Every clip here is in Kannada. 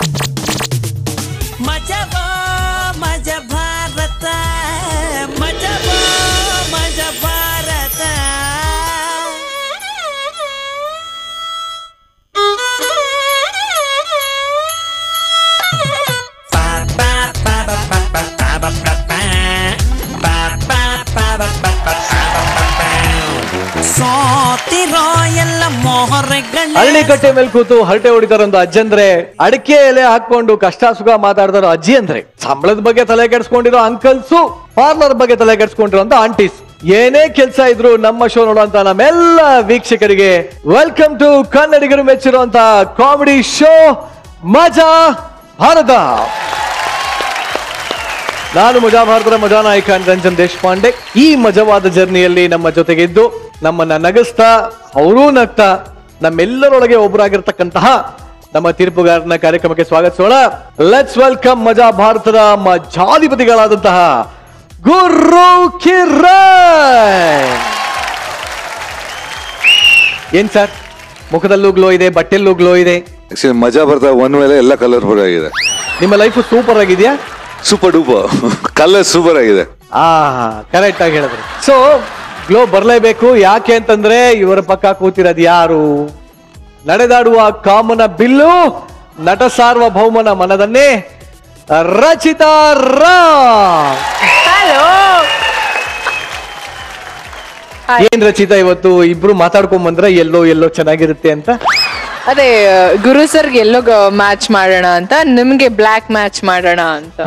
ಮಜಬೋ ಮಜ ಭಾರತ ಮಜಬೋ ಮಜ ಭಾರತ ಸೋತಿರೋ ಎಲ್ಲ ಮೊಹರೆಗಳ ಹಳ್ಳಿಕಟ್ಟೆ ಮೇಲೆ ಕೂತು ಹರಟೆ ಹೊಡಿತಾರ ಒಂದು ಅಜ್ಜಂದ್ರೆ ಅಡಿಕೆ ಎಲೆ ಹಾಕೊಂಡು ಕಷ್ಟ ಸುಖ ಮಾತಾಡ್ತಾರೋ ಅಜ್ಜಿ ಅಂದ್ರೆ ಸಂಬಳದ ಬಗ್ಗೆ ತಲೆ ಕೆಡ್ಸ್ಕೊಂಡಿರೋ ಅಂಕಲ್ಸು ಪಾರ್ಲರ್ ಬಗ್ಗೆ ತಲೆ ಕೆಡ್ಸ್ಕೊಂಡಿರೋ ಆಂಟೀಸ್ ಏನೇ ಕೆಲಸ ಇದ್ರು ನಮ್ಮ ಶೋ ನೋಡುವಂತ ನಮ್ಮೆಲ್ಲ ವೀಕ್ಷಕರಿಗೆ ವೆಲ್ಕಮ್ ಟು ಕನ್ನಡಿಗರು ಮೆಚ್ಚಿರುವಂತ ಕಾಮಿಡಿ ಶೋ ಮಜಾ ಭಾರತ ನಾನು ಮಜಾ ಭಾರತದ ಮಜಾ ನಾಯಕ ರಂಜನ್ ದೇಶಪಾಂಡೆ ಈ ಮಜವಾದ ಜರ್ನಿಯಲ್ಲಿ ನಮ್ಮ ಜೊತೆಗಿದ್ದು ನಮ್ಮನ್ನ ನಗಿಸ್ತಾ ಅವರೂ ನಗ್ತಾ ನಮ್ಮೆಲ್ಲರೊಳಗೆ ಒಬ್ಬರಾಗಿರ್ತಕ್ಕಂತಹ ನಮ್ಮ ತೀರ್ಪುಗಾರನ ಕಾರ್ಯಕ್ರಮಕ್ಕೆ ಸ್ವಾಗತಿಸೋಣ ಲೆಟ್ಸ್ ವೆಲ್ಕಮ್ ಮಜಾ ಭಾರತದ ಮಜಾಧಿಪತಿಗಳಾದಂತಹ ಗುರು ಕಿರಣ್ ಏನ್ ಸರ್ ಮುಖದಲ್ಲೂ ಗ್ಲೋ ಇದೆ ಬಟ್ಟೆಲ್ಲೂ ಗ್ಲೋ ಇದೆ ಆಕ್ಚುಲಿ ಮಜಾ ಬರ್ತಾ ಒನ್ ಮೇಲೆ ಎಲ್ಲ ಕಲರ್ಫುಲ್ ಆಗಿದೆ ನಿಮ್ಮ ಲೈಫ್ ಸೂಪರ್ ಆಗಿದೆಯಾ ಸೂಪರ್ ಡೂಪರ್ ಕಲರ್ ಸೂಪರ್ ಆಗಿದೆ ಆ ಕರೆಕ್ಟ್ ಆಗಿ ಹೇಳಿದ್ರಿ ಸೊ ಗ್ಲೋ ಬರ್ಲೇಬೇಕು ಯಾಕೆ ಅಂತಂದ್ರೆ ಇವರ ಪಕ್ಕ ಕೂತಿರೋದು ಯಾರು ನಡೆದಾಡುವ ಕಾಮನ ಬಿಲ್ಲು ನಟ ಸಾರ್ವಭೌಮನ ಮನದನ್ನೇ ರಚಿತಾ ರಾಮ್ ಏನ್ ರಚಿತಾ ಇವತ್ತು ಇಬ್ರು ಮಾತಾಡ್ಕೊಂಡ್ ಬಂದ್ರ ಎಲ್ಲೋ ಎಲ್ಲೋ ಚೆನ್ನಾಗಿರುತ್ತೆ ಅಂತ ಅದೇ ಗುರು ಸರ್ಗೆ ಎಲ್ಲೋ ಮ್ಯಾಚ್ ಮಾಡೋಣ ಅಂತ ನಿಮ್ಗೆ ಬ್ಲ್ಯಾಕ್ ಮ್ಯಾಚ್ ಮಾಡೋಣ ಅಂತ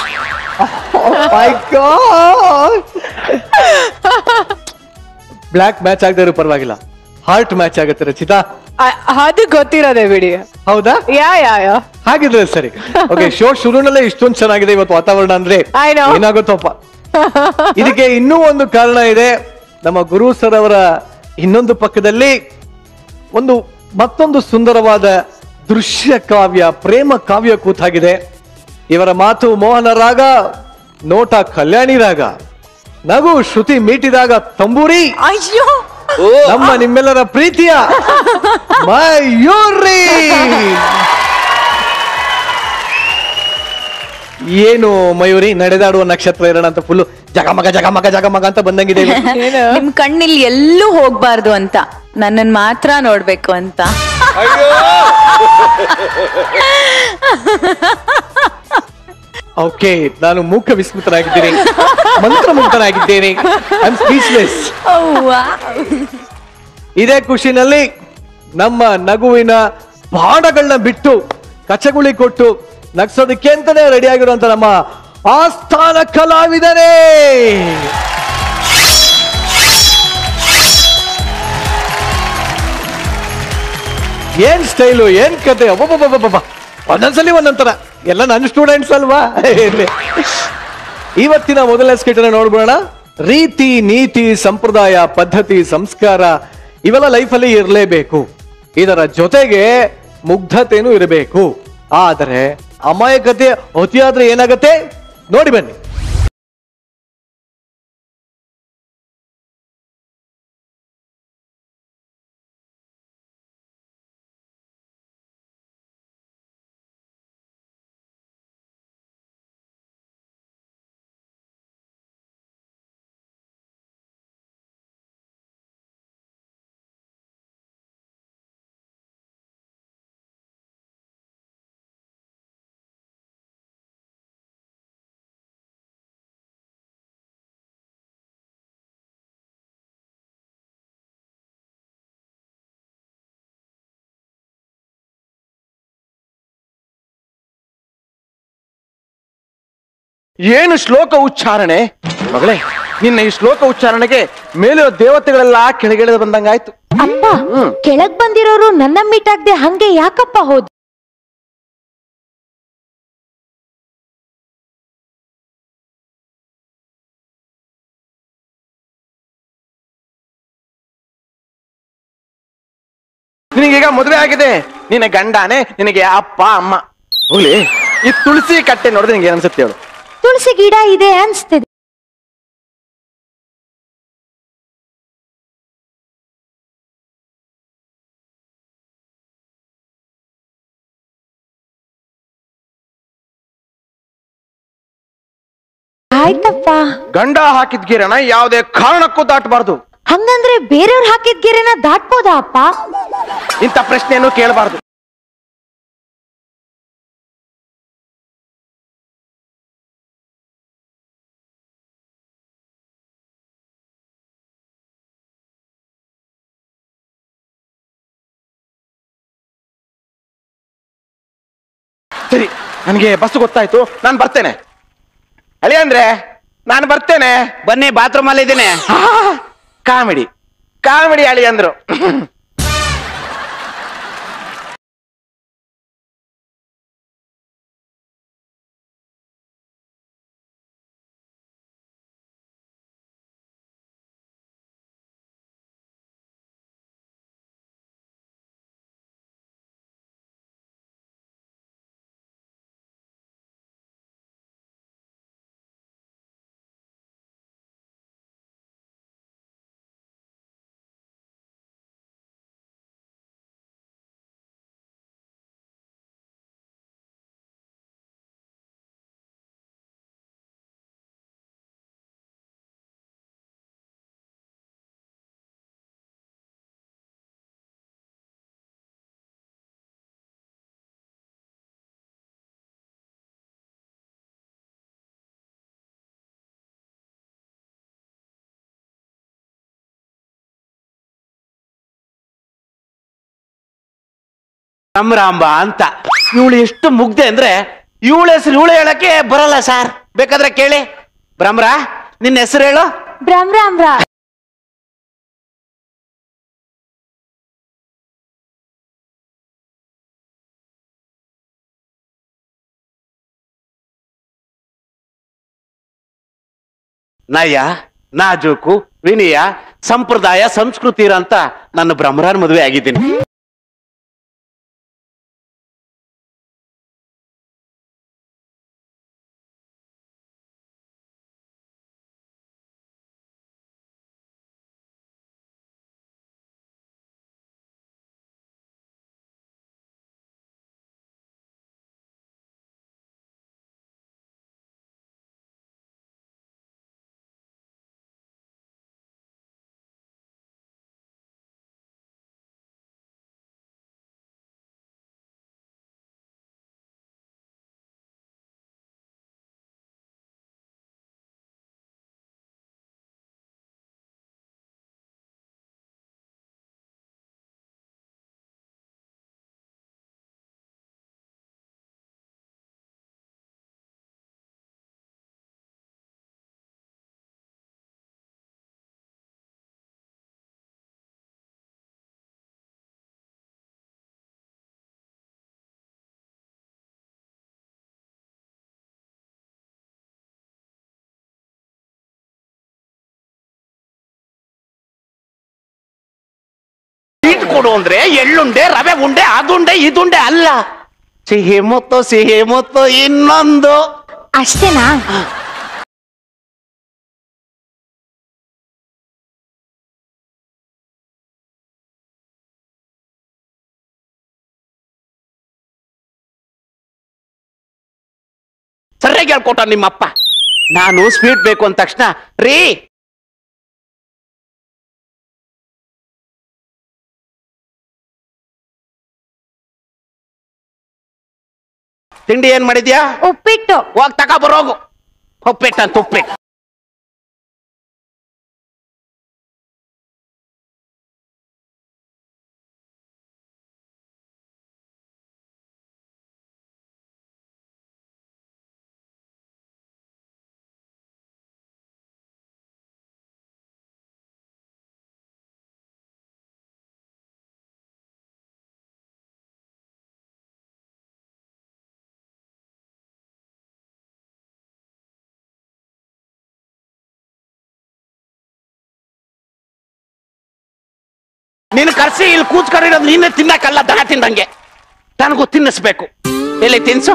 ಬ್ಲ್ಯಾಕ್ ಮ್ಯಾಚ್ ಆಗದೆ ಇರೋ ಪರವಾಗಿಲ್ಲ ಹಾರ್ಟ್ ಮ್ಯಾಚ್ ಆಗುತ್ತೆ ರಚಿತಾ ಅ- ಅದು ಗೊತ್ತಿರೋದೇ ಬಿಡಿ ಹೌದಾ ಯಾ ಯಾ ಯಾ ಹಾಗಿದ್ರೆ ಸರಿ ಓಕೆ ಶೋ ಶುರುನಲ್ಲೇ ಇಷ್ಟೊಂದು ಚೆನ್ನಾಗಿದೆ ಇವತ್ತು ವಾತಾವರಣ ಅಂದ್ರೆ I know. ಏನಾಗುತ್ತಪ್ಪ ಇದಕ್ಕೆ ಇನ್ನೂ ಒಂದು ಕಾರಣ ಇದೆ ನಮ್ಮ ಗುರು ಸರ್ ಅವರ ಇನ್ನೊಂದು ಪಕ್ಕದಲ್ಲಿ ಒಂದು ಮತ್ತೊಂದು ಸುಂದರವಾದ ದೃಶ್ಯ ಕಾವ್ಯ ಪ್ರೇಮ ಕಾವ್ಯ ಕೂತಾಗಿದೆ ಇವರ ಮಾತು ಮೋಹನ ರಾಗ ನೋಟ ಕಲ್ಯಾಣಿ ರಾಗ ನಗು ಶ್ರುತಿ ಮೀಟಿದಾಗ ತಂಬೂರಿ ಅಯ್ಯೋ ನಮ್ಮ ನಿಮ್ಮೆಲ್ಲರ ಪ್ರೀತಿಯ ಮಯೂರಿ ಏನು ಮಯೂರಿ ನಡೆದಾಡುವ ನಕ್ಷತ್ರ ಇರೋಣ ಅಂತ ಫುಲ್ ಜಗಮಗ ಜಗಮಗ ಜಗಮಗ ಅಂತ ಬಂದಂಗಿದೆ ಇವತ್ತು. ನಿಮ್ ಕಣ್ಣಿಲ್ ಎಲ್ಲೂ ಹೋಗ್ಬಾರ್ದು ಅಂತ ನನ್ನನ್ ಮಾತ್ರ ನೋಡ್ಬೇಕು ಅಂತ ಓಕೆ ನಾನು ಮೂಕ ವಿಸ್ಮೃತನಾಗಿದ್ದೇನೆ ಮಂತ್ರಮುಗ್ಧನಾಗಿದ್ದೇನೆ ಸ್ಪೀಚ್ಲೆಸ್ ಇದೇ ಖುಷಿನಲ್ಲಿ ನಮ್ಮ ನಗುವಿನ ಬಾಣಗಳನ್ನ ಬಿಟ್ಟು ಕಚಗುಳಿ ಕೊಟ್ಟು ನಗ್ಸೋದಕ್ಕೆ ಅಂತಾನೆ ರೆಡಿ ಆಗಿರುವಂತ ನಮ್ಮ ಆಸ್ಥಾನ ಕಲಾವಿದರೇ ಏನ್ ಸ್ಟೈಲು ಏನ್ ಕತೆ ಒಬ್ಬೊಬ್ಬೊಬ್ಬೊಬ್ಬ ಒಂದೊಂದ್ಸಲಿ ಒಂದೊಂಥರ ಎಲ್ಲ ನನ್ನ ಸ್ಟೂಡೆಂಟ್ಸ್ ಅಲ್ವಾ ಇರ್ಲಿ. ಇವತ್ತಿನ ಮೊದಲನೇ ಸ್ಕಿಟ್ ನೋಡ್ಬೋಣ ರೀತಿ ನೀತಿ ಸಂಪ್ರದಾಯ ಪದ್ಧತಿ ಸಂಸ್ಕಾರ ಇವೆಲ್ಲ ಲೈಫಲ್ಲಿ ಇರಲೇಬೇಕು ಇದರ ಜೊತೆಗೆ ಮುಗ್ಧತೆನೂ ಇರಬೇಕು ಆದರೆ ಅಮಾಯಕತೆ ಅತಿಯಾದ್ರೆ ಏನಾಗತ್ತೆ ನೋಡಿ ಬನ್ನಿ ಏನು ಶ್ಲೋಕ ಉಚ್ಚಾರಣೆ ಮಗಳೇ ನಿನ್ನ ಈ ಶ್ಲೋಕ ಉಚ್ಚಾರಣೆಗೆ ಮೇಲಿರೋ ದೇವತೆಗಳೆಲ್ಲ ಕೆಳಗಿಳಿದು ಬಂದಂಗಾಯ್ತು ಅಪ್ಪ ಕೆಳಗ್ ಬಂದಿರೋರು ನನ್ನ ಮೀಟ್ ಆಗದೆ ಹಂಗೆ ಯಾಕಪ್ಪ ಹೋದ್ ನಿನಗೀಗ ಮದುವೆ ಆಗಿದೆ ನಿನ್ನ ಗಂಡನೇ ನಿನಗೆ ಅಪ್ಪ ಅಮ್ಮ ಹೋಗ್ಲಿ ಈ ತುಳಸಿ ಕಟ್ಟೆ ನೋಡಿದ್ರೆ ನಿಂಗೆ ಅನ್ಸುತ್ತೆ ಹೇಳು ತುಳಸಿ ಗಿಡ ಇದೆ ಅನ್ಸ್ತಿದೆ ಆಯ್ತಪ್ಪ ಗಂಡ ಹಾಕಿದ ಗಿರಣ ಯಾವುದೇ ಕಾರಣಕ್ಕೂ ದಾಟಬಾರ್ದು ಹಂಗಂದ್ರೆ ಬೇರೆಯವ್ರು ಹಾಕಿದ ಗೆರೆನ ದಾಟ್ಬೋದಾ ಅಪ್ಪ ಇಂಥ ಪ್ರಶ್ನೆಯನ್ನು ಕೇಳಬಾರ್ದು ಸರಿ ನನಗೆ ಬಸ್ ಗೊತ್ತಾಯ್ತು ನಾನು ಬರ್ತೇನೆ ಅಳಿ ಅಂದ್ರೆ ನಾನು ಬರ್ತೇನೆ ಬನ್ನಿ ಬಾತ್ರೂಮ್ ಅಲ್ಲಿ ಇದ್ದೀನಿ ಕಾಮಿಡಿ ಕಾಮಿಡಿ ಅಳಿ ಅಂದ್ರು ಭ್ರಮರಾಂಬ ಅಂತ ಇವಳು ಎಷ್ಟು ಮುಗ್ದೆ ಅಂದ್ರೆ ಇವಳ ಹೆಸರು ಇವಳು ಹೇಳಕ್ಕೆ ಬರಲ್ಲ ಸರ್ ಬೇಕಾದ್ರೆ ಕೇಳಿ ಭ್ರಮರ ನಿನ್ನ ಹೆಸರು ಹೇಳು ಬ್ರಾಮ್ ರಾಮ್ ರಾ ನಯ ನಾಜೂಕು ವಿನಯ ಸಂಪ್ರದಾಯ ಸಂಸ್ಕೃತಿ ಇರಂತ ನನ್ನ ಭ್ರಮರಾನ್ ಮದುವೆ ಆಗಿದ್ದೀನಿ ಸ್ವೀಟ್ ಕೊಡು ಅಂದ್ರೆ ಎಳ್ಳುಂಡೆ ರವೆ ಉಂಡೆ ಅದುಂಡೆ ಇದುಂಡೆ ಅಲ್ಲ ಸಿಹಿ ಮುತ್ತು ಸಿಹಿ ಮುತ್ತು ಇನ್ನೊಂದು ಅಷ್ಟೇನಾ ಸರಿಯಾಗಿ ಹೇಳ್ಕೊಟ್ಟ ನಿಮ್ಮಪ್ಪ ನಾನು ಸ್ವೀಟ್ ಬೇಕು ಅಂದ ತಕ್ಷಣ ರೀ ತಿಂಡಿ ಏನ್ ಮಾಡಿದ್ಯಾ ಉಪ್ಪಿಟ್ಟು ಹೋಗ್ ತಕ ಬರೋಗು ಉಪ್ಪಿಟ್ಟಂತ ಉಪ್ಪಿಟ್ಟು ನೀನು ಕರ್ಸಿ ಇಲ್ಲಿ ಕೂತ್ಕೊಂಡಿರೋದು ನೀನೇ ತಿನ್ನಕ್ಕಲ್ಲ ದನ ತಿಂದಂಗೆ ನನಗೂ ತಿನ್ನಿಸ್ಬೇಕು ಎಲ್ಲಿ ತಿನ್ಸು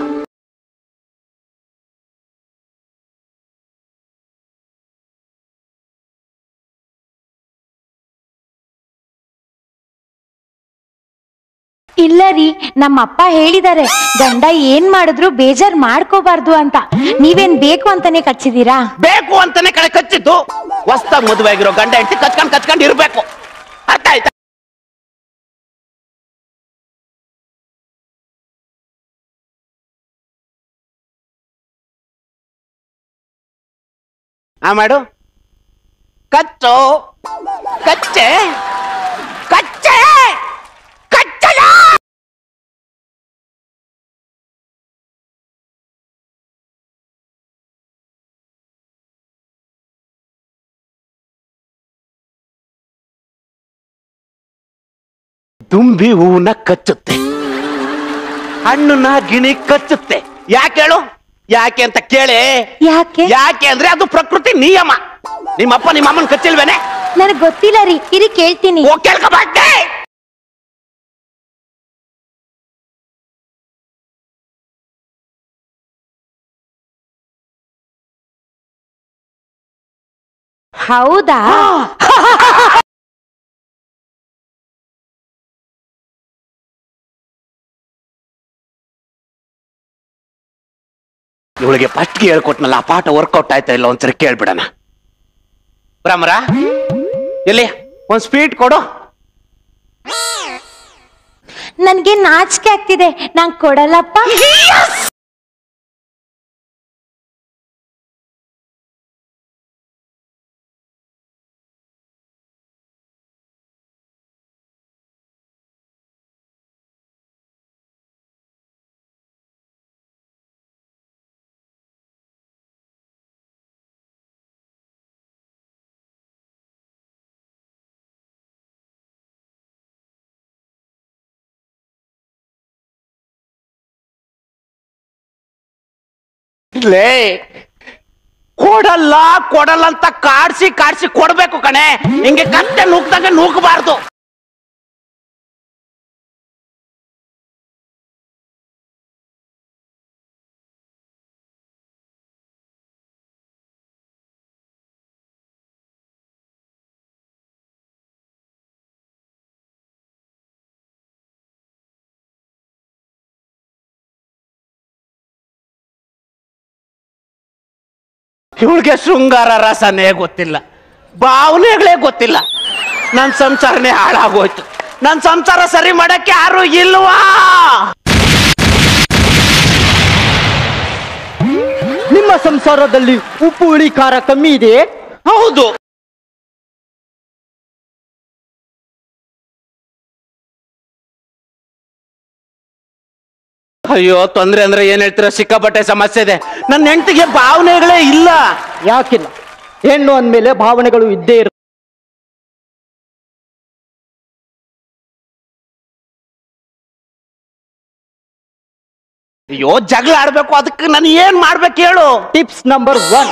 ಇಲ್ಲ ರೀ ನಮ್ಮ ಅಪ್ಪ ಹೇಳಿದಾರೆ ಗಂಡ ಏನ್ ಮಾಡಿದ್ರು ಬೇಜಾರ್ ಮಾಡ್ಕೋಬಾರ್ದು ಅಂತ ನೀವೇನ್ ಬೇಕು ಅಂತಾನೆ ಕಚ್ಚಿದೀರಾ ಬೇಕು ಅಂತಾನೆ ಕಡೆ ಕಚ್ಚಿದ್ದು ಹೊಸ್ದಾಗ್ ಮದುವೆ ಆಗಿರೋ ಗಂಡ ಹೆಂಡತಿ ಕಚ್ಕೊಂಡ್ ಕಚ್ಕೊಂಡ್ ಇರ್ಬೇಕು ಅರ್ಥ ಆಯ್ತಾ ಆ ಮಾಡು ಕಚ್ಚು ಕಚ್ಚೆ ಕಚ್ಚೆ ಕಚ್ಚಲ ದುಂಬಿ ಹೂವನ್ನ ಕಚ್ಚುತ್ತೆ ಹಣ್ಣನ್ನ ಗಿಣಿ ಕಚ್ಚುತ್ತೆ ಯಾಕೆ ಹೇಳು ಯಾಕೆ ಅಂತ ಕೇಳಿ ಯಾಕೆ ಯಾಕೆ ಅಂದ್ರೆ ಅದು ಪ್ರಕೃತಿ ನಿಯಮ ನಿಮ್ಮಪ್ಪ ನಿಮ್ಮ ಅಮ್ಮನ ಕಚ್ಚಿಲ್ವೇನೆ ನನಗ್ ಗೊತ್ತಿಲ್ಲ ರೀ ಇರಿ ಕೇಳ್ತೀನಿ ಹೋಗ್ ಕೇಳ್ಕೊಬಾರ್ದೆ ಹೌದಾ ಇವಳಿಗೆ ಫಸ್ಟ್ ಹೇಳ್ಕೊಟ್ನಲ್ಲ ಆ ಪಾಠ ವರ್ಕೌಟ್ ಆಯ್ತಾ ಇಲ್ಲ ಒಂದ್ಸರಿ ಕೇಳ್ಬಿಡಣ ಬ್ರಹ್ಮರ ಎಲ್ಲಿ ಒಂದ್ ಸ್ವೀಟ್ ಕೊಡು ನನ್ಗೆ ನಾಚಿಕೆ ಆಗ್ತಿದೆ ನಾನ್ ಕೊಡಲ್ಲಪ್ಪ ಲೇ ಕೊಡಲ್ಲ ಕೊಡಲ್ಲ ಅಂತ ಕಾಡ್ಸಿ ಕಾಡ್ಸಿ ಕೊಡ್ಬೇಕು ಕಣೆ ಹಿಂಗೆ ಕತ್ತೆ ನೂಕ್ದಂಗೆ ನೂಕಬಾರ್ದು ಇವಳಿಗೆ ಶೃಂಗಾರ ರಸನೇ ಗೊತ್ತಿಲ್ಲ ಭಾವನೆಗಳೇ ಗೊತ್ತಿಲ್ಲ ನನ್ನ ಸಂಸಾರನೇ ಹಾಳಾಗೋಯ್ತು ನನ್ನ ಸಂಸಾರ ಸರಿ ಮಾಡಕ್ಕೆ ಯಾರು ಇಲ್ವಾ ನಿಮ್ಮ ಸಂಸಾರದಲ್ಲಿ ಉಪ್ಪು ಹುಳಿ ಖಾರ ಕಮ್ಮಿ ಇದೆ ಹೌದು ಅಯ್ಯೋ ತೊಂದ್ರೆ ಅಂದ್ರೆ ಏನ್ ಹೇಳ್ತೀರ ಸಿಕ್ಕಾಪಟ್ಟೆ ಸಮಸ್ಯೆ ಇದೆ ನನ್ನ ಹೆಂಡತಿಗೆ ಭಾವನೆಗಳೇ ಇಲ್ಲ ಯಾಕಿಲ್ಲ ಹೆಣ್ಣು ಅಂದ್ಮೇಲೆ ಭಾವನೆಗಳು ಇದ್ದೇ ಇರು ಅಯ್ಯೋ ಜಗಳ ಆಡ್ಬೇಕು ಅದಕ್ಕೆ ನಾನು ಏನ್ ಮಾಡ್ಬೇಕು ಹೇಳು ಟಿಪ್ಸ್ ನಂಬರ್ ಒನ್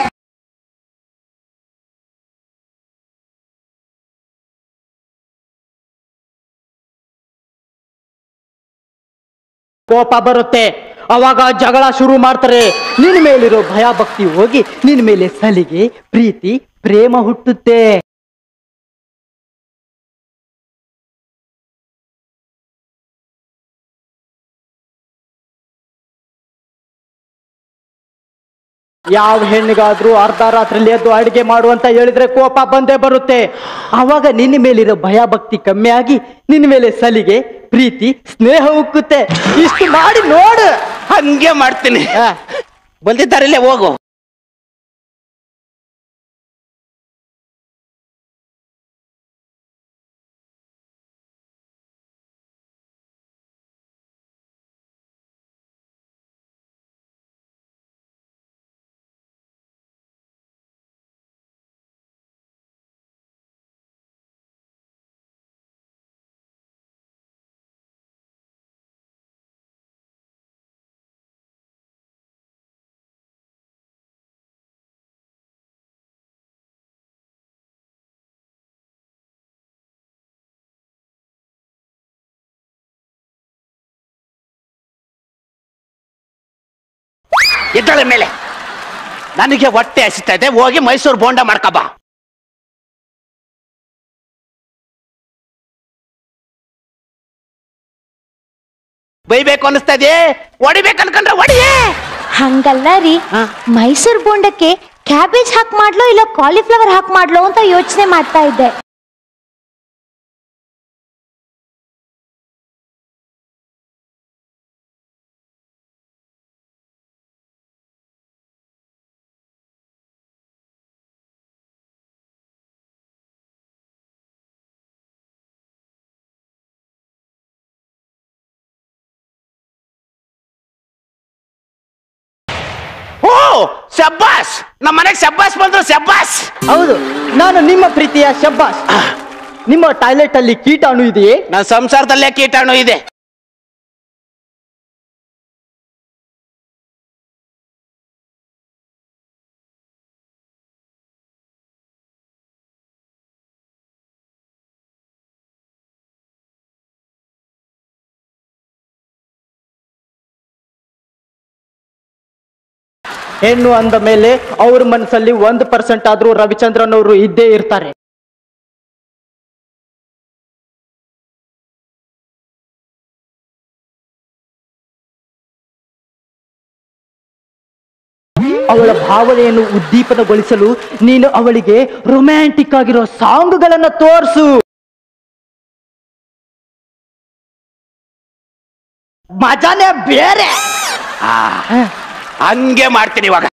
ಕೋಪ ಬರುತ್ತೆ ಅವಾಗ ಜಗಳ ಶುರು ಮಾಡ್ತಾರೆ ನಿನ್ ಮೇಲಿರೋ ಭಯ ಭಕ್ತಿ ಹೋಗಿ ನಿನ್ ಮೇಲೆ ಸಲಿಗೆ ಪ್ರೀತಿ ಪ್ರೇಮ ಹುಟ್ಟುತ್ತೆ ಯಾವ ಹೆಣ್ಣಿಗಾದ್ರೂ ಅರ್ಧ ರಾತ್ರಿಲಿ ಎದ್ದು ಅಡಿಗೆ ಮಾಡು ಅಂತ ಹೇಳಿದ್ರೆ ಕೋಪ ಬಂದೇ ಬರುತ್ತೆ ಅವಾಗ ನಿನ್ನ ಮೇಲಿರೋ ಭಯ ಭಕ್ತಿ ಕಮ್ಮಿ ಆಗಿ ನಿನ್ನ ಮೇಲೆ ಸಲಿಗೆ ಪ್ರೀತಿ ಸ್ನೇಹ ಉಕ್ಕುತ್ತೆ ಇಷ್ಟು ಮಾಡಿ ನೋಡು ಹಂಗೆ ಮಾಡ್ತೀನಿ ಬಂದಿದ್ದಾರಿಲ್ಲೇ ಹೋಗು ಎದ್ದಳ ಮೇಲೆ ನನಗೆ ಹೊಟ್ಟೆ ಹಸಿತಾ ಇದೆ ಹೋಗಿ ಮೈಸೂರು ಬೋಂಡ ಮಾಡ್ಕಬಾ ಬೈಬೇಕು ಅನಿಸ್ತಾ ಇದೆಯೇ ಹೊಡಿಬೇಕು ಅನ್ಕೊಂಡ್ರೆ ಹೊಡಿಯೇ ಹಂಗಲ್ಲ ರೀ ಮೈಸೂರ್ ಬೋಂಡಕ್ಕೆ ಕ್ಯಾಬೇಜ್ ಹಾಕ್ ಮಾಡ್ಲೋ ಇಲ್ಲ ಕಾಲಿಫ್ಲವರ್ ಹಾಕ್ ಮಾಡ್ಲೋ ಅಂತ ಯೋಚನೆ ಮಾಡ್ತಾ ಇದ್ದೆ ಓ ಶಬ್ಬಾಸ್ ನಮ್ಮ ಮನೆಗೆ ಶಬ್ಬಾಸ್ ಬಂದ್ರು ಶಬ್ಬಾಸ್ ಹೌದು ನಾನು ನಿಮ್ಮ ಪ್ರೀತಿಯ ಶಬ್ಬಾಸ್ ನಿಮ್ಮ ಟಾಯ್ಲೆಟ್ ಅಲ್ಲಿ ಕೀಟಾಣು ಇದೆಯೇ ನನ್ನ ಸಂಸಾರದಲ್ಲೇ ಕೀಟಾಣು ಇದೆ ಹೆಣ್ಣು ಅಂದ ಮೇಲೆ ಅವ್ರ ಮನಸ್ಸಲ್ಲಿ ಒಂದು ಪರ್ಸೆಂಟ್ ಆದ್ರೂ ರವಿಚಂದ್ರನ್ ಅವರು ಇದ್ದೇ ಇರ್ತಾರೆ ಅವಳ ಭಾವನೆಯನ್ನು ಉದ್ದೀಪನಗೊಳಿಸಲು ನೀನು ಅವಳಿಗೆ ರೊಮ್ಯಾಂಟಿಕ್ ಆಗಿರೋ ಸಾಂಗ್ಗಳನ್ನ ತೋರಿಸು ಮಜಾನೇ ಬೇರೆ ಆ, ಹಂಗೆ ಮಾಡ್ತೀನಿ ಇವಾಗ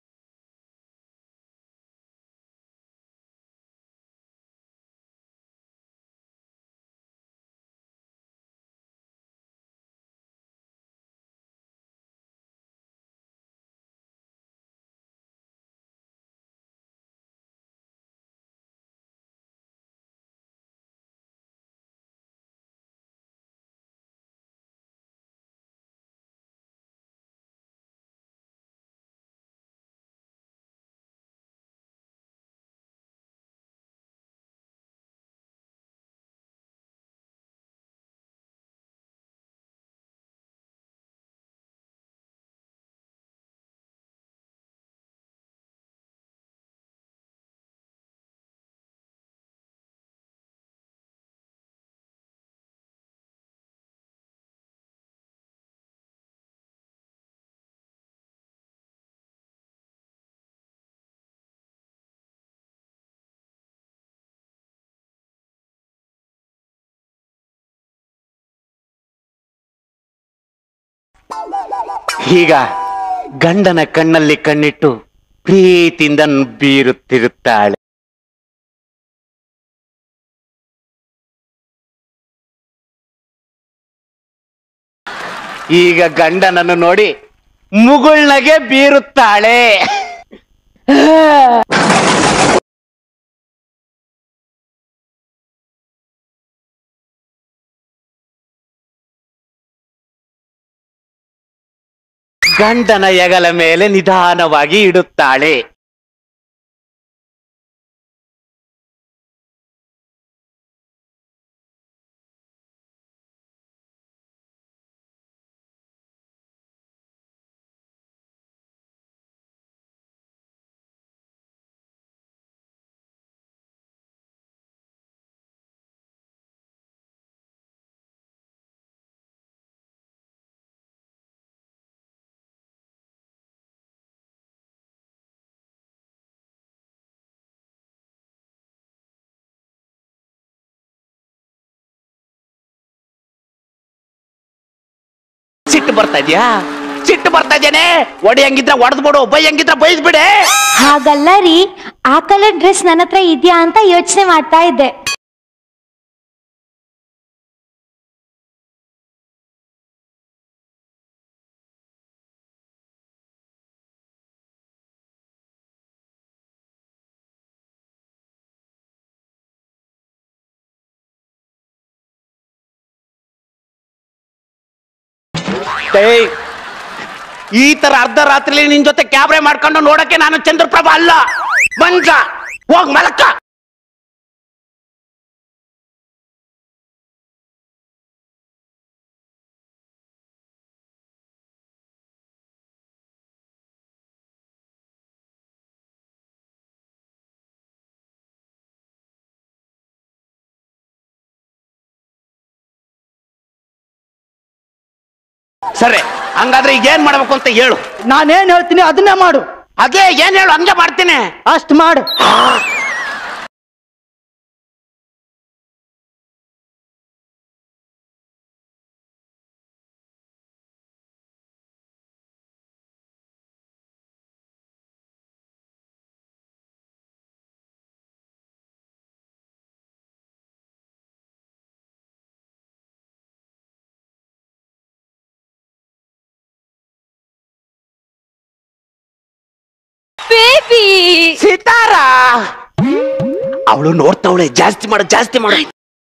ಈಗ ಗಂಡನ ಕಣ್ಣಲ್ಲಿ ಕಣ್ಣಿಟ್ಟು ಪ್ರೀತಿಯಿಂದ ಬೀರುತ್ತಿರುತ್ತಾಳೆ ಈಗ ಗಂಡನನ್ನು ನೋಡಿ ಮುಗುಳ್ನಗೆ ಬೀರುತ್ತಾಳೆ ಗಂಡನ ಎಗಲ ಮೇಲೆ ನಿಧಾನವಾಗಿ ಇಡುತ್ತಾಳೆ ಸಿಟ್ಟು ಬರ್ತಾ ಇದ್ಯಾ ಸಿಟ್ಟು ಬರ್ತಾ ಇದ್ದೇನೆ ಒಡೆಯಂಗಿದ್ರೆ ಒಡೆದ್ ಬಿಡು ಬೈಯಂಗಿದ್ರೆ ಬೈದ್ ಬಿಡೆ ಹಾಗಲ್ಲ ರೀ ಆ ಕಲರ್ ಡ್ರೆಸ್ ನನ್ನ ಹತ್ರ ಇದೆಯಾ ಅಂತ ಯೋಚನೆ ಮಾಡ್ತಾ ಇದ್ದೆ ಏಯ್, ಈ ತರ ಅರ್ಧ ರಾತ್ರಿ ನಿನ್ ಜೊತೆ ಕ್ಯಾಬ್ರೆ ಮಾಡ್ಕೊಂಡು ನೋಡಕ್ಕೆ ನಾನು ಚಂದ್ರಪ್ರಭಾ ಅಲ್ಲ ಮಂಜ ಹೋಗ್ ಮಲಕ್ಕ ಸರಿ ಹಂಗಾದ್ರೆ ಈಗ ಏನ್ ಮಾಡ್ಬೇಕು ಅಂತ ಹೇಳು ನಾನೇನ್ ಹೇಳ್ತೀನಿ ಅದನ್ನೇ ಮಾಡು ಅದೇ ಏನ್ ಹೇಳು ಹಂಗೆ ಮಾಡ್ತೀನಿ ಅಷ್ಟ್ ಮಾಡು ಬೇಬಿ ಸೀತಾರ ಅವಳು ನೋಡ್ತಾವಳೆ ಜಾಸ್ತಿ ಮಾಡು ಜಾಸ್ತಿ ಮಾಡು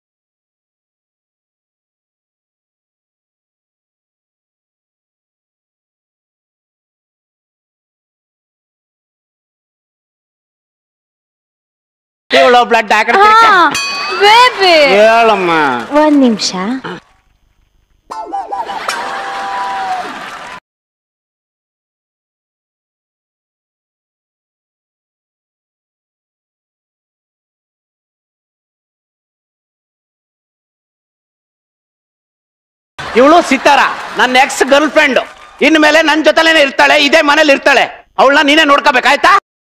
ಇವಳು ಬ್ಲಡ್ ಬೇಬಿ ಹೇಳಮ್ಮ ಒಂದ್ ನಿಮಿಷ ಇವಳು ಸಿತಾರ ನನ್ನ ಎಕ್ಸ್ ಗರ್ಲ್ ಫ್ರೆಂಡ್ ಇನ್ಮೇಲೆ ನನ್ನ ಜೊತೆಲೇನೆ ಇರ್ತಾಳೆ ಇದೇ ಮನೇಲಿ ಇರ್ತಾಳೆ ಅವಳನ್ನ ನೀನೇ ನೋಡ್ಕೋಬೇಕಾಯ್ತಾ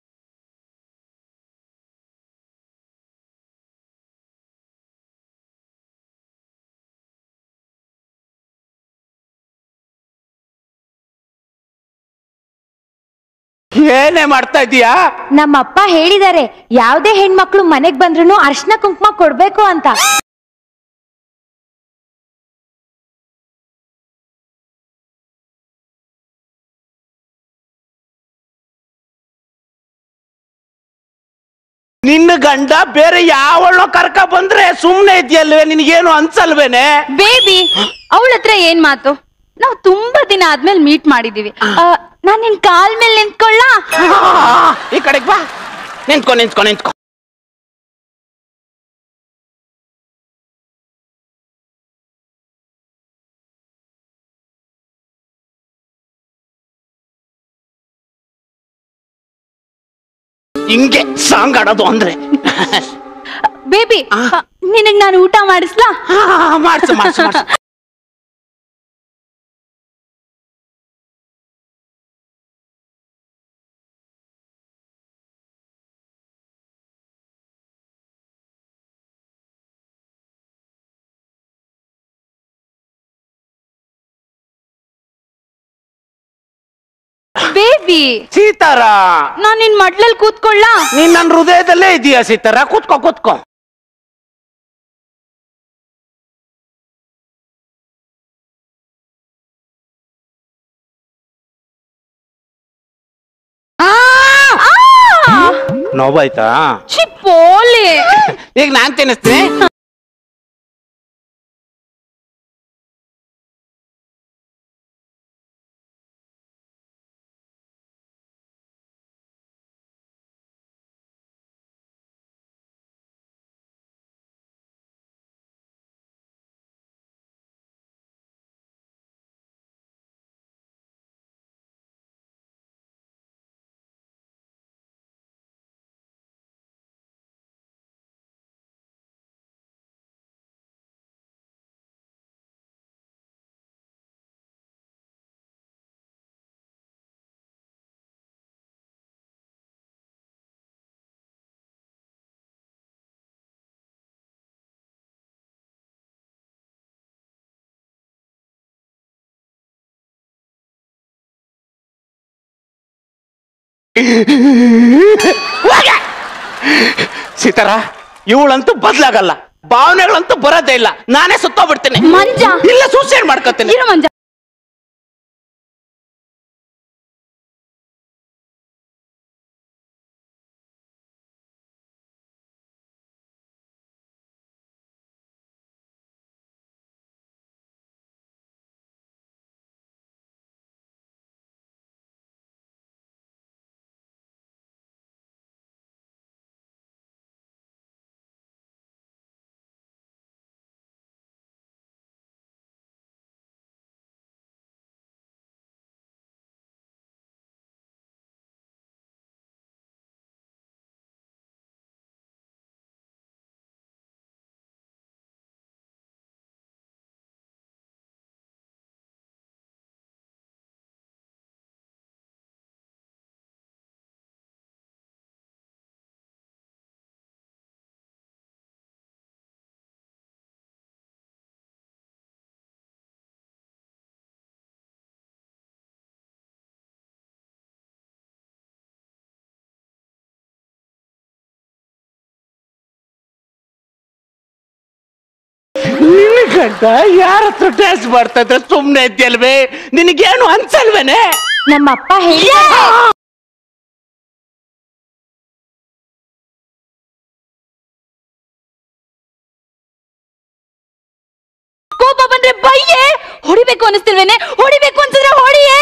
ಏನೇ ಮಾಡ್ತಾ ಇದೀಯಾ ನಮ್ಮಪ್ಪ ಹೇಳಿದಾರೆ ಯಾವ್ದೇ ಹೆಣ್ಮಕ್ಳು ಮನೆಗ್ ಬಂದ್ರು ಅರ್ಶನ ಕುಂಕುಮ ಕೊಡ್ಬೇಕು ಅಂತ ನಿನ್ನ ಗಂಡ ಬೇರೆ ಯಾವಳೋ ಕರ್ಕ ಬಂದ್ರೆ ಸುಮ್ನೆ ಇದೆಯಲ್ವೇ ನಿನಗೇನು ಅನ್ಸಲ್ವೇನೆ ಬೇಬಿ ಅವಳ ಹತ್ರ ಏನ್ ಮಾತು ನಾವು ತುಂಬಾ ದಿನ ಆದ್ಮೇಲೆ ಮೀಟ್ ಮಾಡಿದೀವಿ ನಾನ್ ನಿನ್ ಕಾಲ್ ಮೇಲೆ ನಿಂತ್ಕೊಳ್ಳ ಈ ಕಡೆಗೆ ಬಾ ನಿಂತ್ಕೊ ನಿಂತ್ಕೊ ನಿಂತ್ಕೊ ಹಿಂಗೆ ಸಾಂಗ್ ಆಡೋದು ಅಂದ್ರೆ ಬೇಬಿ ನಿನಗ್ ನಾನು ಊಟ ಮಾಡಿಸ್ಲಾ ಮಾಡ್ಸು ಮಾಡ್ಸು ಮಾಡ್ಸು ಬೇಬಿ ಸೀತಾರ ನಾನ್ ನಿನ್ ಮಡ್ಲಲ್ಲಿ ಕೂತ್ಕೊಳ್ಳ ನೀನ್ ನನ್ನ ಹೃದಯದಲ್ಲೇ ಇದೀಯಾ ಸೀತಾರ ಕೂತ್ಕೋ ಕೂತ್ಕೋ ನೋವಾಯ್ತಾ ಚಿಪ್ಪೋಲಿ ಈಗ ನಾನ್ ತಿನ್ನಿಸ್ತೀನಿ ಸೀತಾರ ಇವಳಂತೂ ಬದ್ಲಾಗಲ್ಲ ಭಾವನೆಗಳಂತೂ ಬರೋದೇ ಇಲ್ಲ ನಾನೇ ಸುತ್ತೋಗ್ಬಿಡ್ತೀನಿ ಮಂಜ ಇಲ್ಲ ಸೂಸೈಡ್ ಮಾಡ್ಕೊತೀನಿ ಇರು ಮಂಜ ಗಂಟ ಯಾರ ಹತ್ರ ಡ್ಯಾನ್ಸ್ ಮಾಡ್ತಾ ಇದ್ರೆ ಸುಮ್ನೆ ಇದ್ಯಲ್ವೇ ನಿನಗೇನು ಅನ್ಸಲ್ವೇನೆ ನಮ್ಮ ಅಪ್ಪ ಹೇಳಿದ್ದಾರೆ ಕೋಪ ಬಂದ್ರೆ ಬೈಯೇ ಹೊಡಿಬೇಕು ಅನಿಸ್ತಿಲ್ವೇನೆ ಹೊಡಿಬೇಕು ಅನ್ಸಿದ್ರೆ ಹೊಡಿಯೇ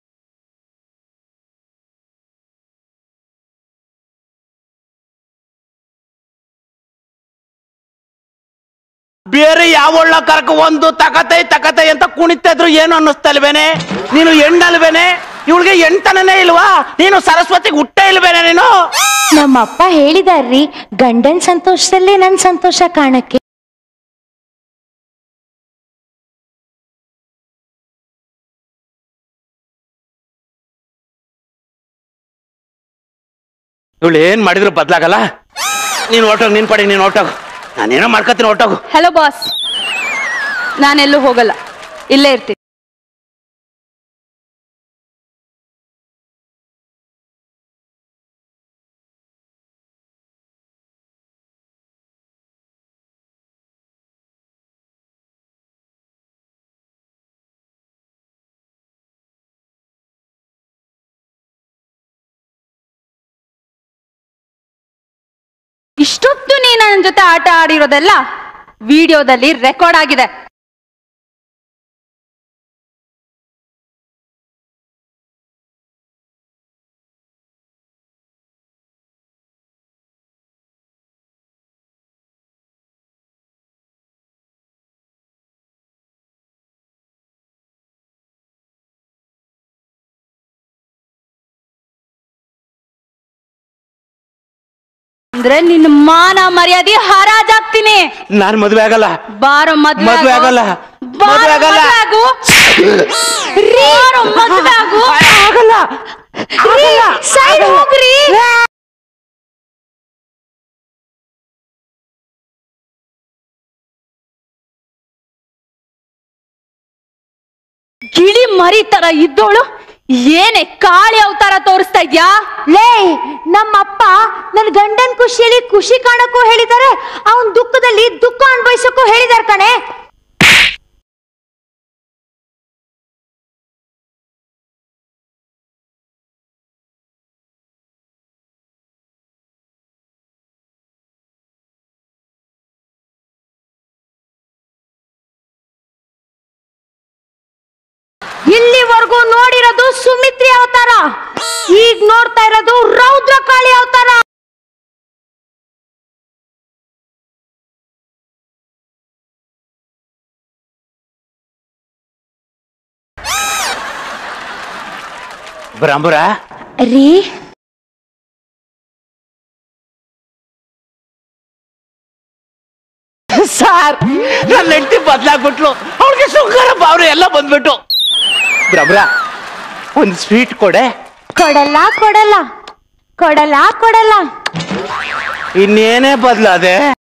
ಬೇರೆ ಯಾವೊಳ್ಳ ಕರ್ಕ ಒಂದು ತಕತೈ ತಕತೈ ಅಂತ ಕುಣಿತಾ ಇದ್ರು ಏನು ಅನ್ನಿಸ್ತಲ್ವೇನೆ ನೀನು ಹೆಣ್ಣಲ್ವೇನೆ ಇವಳಿಗೆ ಎಂಟನೇ ಇಲ್ವಾ ನೀನು ಸರಸ್ವತಿಗೆ ಹುಟ್ಟ ಇಲ್ವೇನೆ ನೀನು ನಮ್ಮ ಅಪ್ಪ ಹೇಳಿದಾರ್ರಿ ಗಂಡನ್ ಸಂತೋಷದಲ್ಲೇ ನನ್ ಸಂತೋಷ ಕಾಣಕ್ಕೆ ಇವಳು ಏನ್ ಮಾಡಿದ್ರು ಬದ್ಲಾಗಲ್ಲ ನೀನು ಹೊರ್ಟೋಗು ನಿನ್ ಪಡಿ ನೀನು ಹೊರ್ಟೋಗು ನಾನೇನೋ ಮಾಡ್ಕೊತೀನಿ ಹೊರ್ಟೋಗು ಹಲೋ ಬಾಸ್ ನಾನೆಲ್ಲೂ ಹೋಗಲ್ಲ ಇಲ್ಲೇ ಇರ್ತೀನಿ ಇಷ್ಟೊತ್ತು ನೀ ನನ್ನ ಜೊತೆ ಆಟ ಆಡಿರೋದೆಲ್ಲ ವಿಡಿಯೋದಲ್ಲಿ ರೆಕಾರ್ಡ್ ಆಗಿದೆ ಅಂದ್ರೆ ನಿನ್ನ ಮಾನ ಮರ್ಯಾದೆ ಹರಾಜಾಗ್ತೀನಿ ನಾನ್ ಮದ್ವೆ ಆಗಲ್ಲ ಬಾರೋ ಮದ್ವೆ ಮದ್ವೆ ಆಗು. ಆಗಲ್ಲ. ಬಾರೋ ಮದ್ವೆ ಆಗಲ್ಲ. ಮದ್ವೆ ಆಗು. ಬಾರೋ ಮದ್ವೆ ಆಗು. ರೀ, side ಹೋಗ್ರಿ ಗಿಳಿ ಮರಿ ತರ ಇದ್ದೋಳು ಏನೇ ಕಾಳಿ ಅವತಾರ ತೋರಿಸ್ತಾ ಇದ್ಯಾ ಲೇ ನಮ್ಮಪ್ಪ ನನ್ ಗಂಡನ್ ಖುಷಿಯಲ್ಲಿ ಖುಷಿ ಕಾಣಕ್ಕೂ ಹೇಳಿದ್ದಾರೆ ಅವನ್ ದುಃಖದಲ್ಲಿ ದುಃಖ ಅನುಭವಿಸಕ್ಕೂ ಹೇಳಿದಾರೆ ಕಣೆ ಇಲ್ಲಿವರೆಗೂ ನೋಡಿರೋದು ಸುಮಿತ್ರಿ ಅವತಾರ ಈಗ ನೋಡ್ತಾ ಇರೋದು ರೌದ್ರ ಕಾಳಿ ಅವತಾರ ಬ್ರಂಬರ ರೀ ಸಾರ್ ನನ್ನ ಹೆಂಡತಿ ಬದ್ಲಾಗ್ಬಿಟ್ಲು ಅವ್ಳಿಗೆ ಶುಗರ್ ಅವ್ರು ಎಲ್ಲ ಬಂದ್ಬಿಟ್ಟು ಬ್ರಬ್ರ ಒಂದ್ ಸ್ವೀಟ್ ಕೊಡೆ ಕೊಡಲ್ಲ ಕೊಡಲ್ಲ ಕೊಡಲ್ಲ ಕೊಡಲ್ಲ ಇನ್ನೇನೇ ಬದ್ಲಾದೆ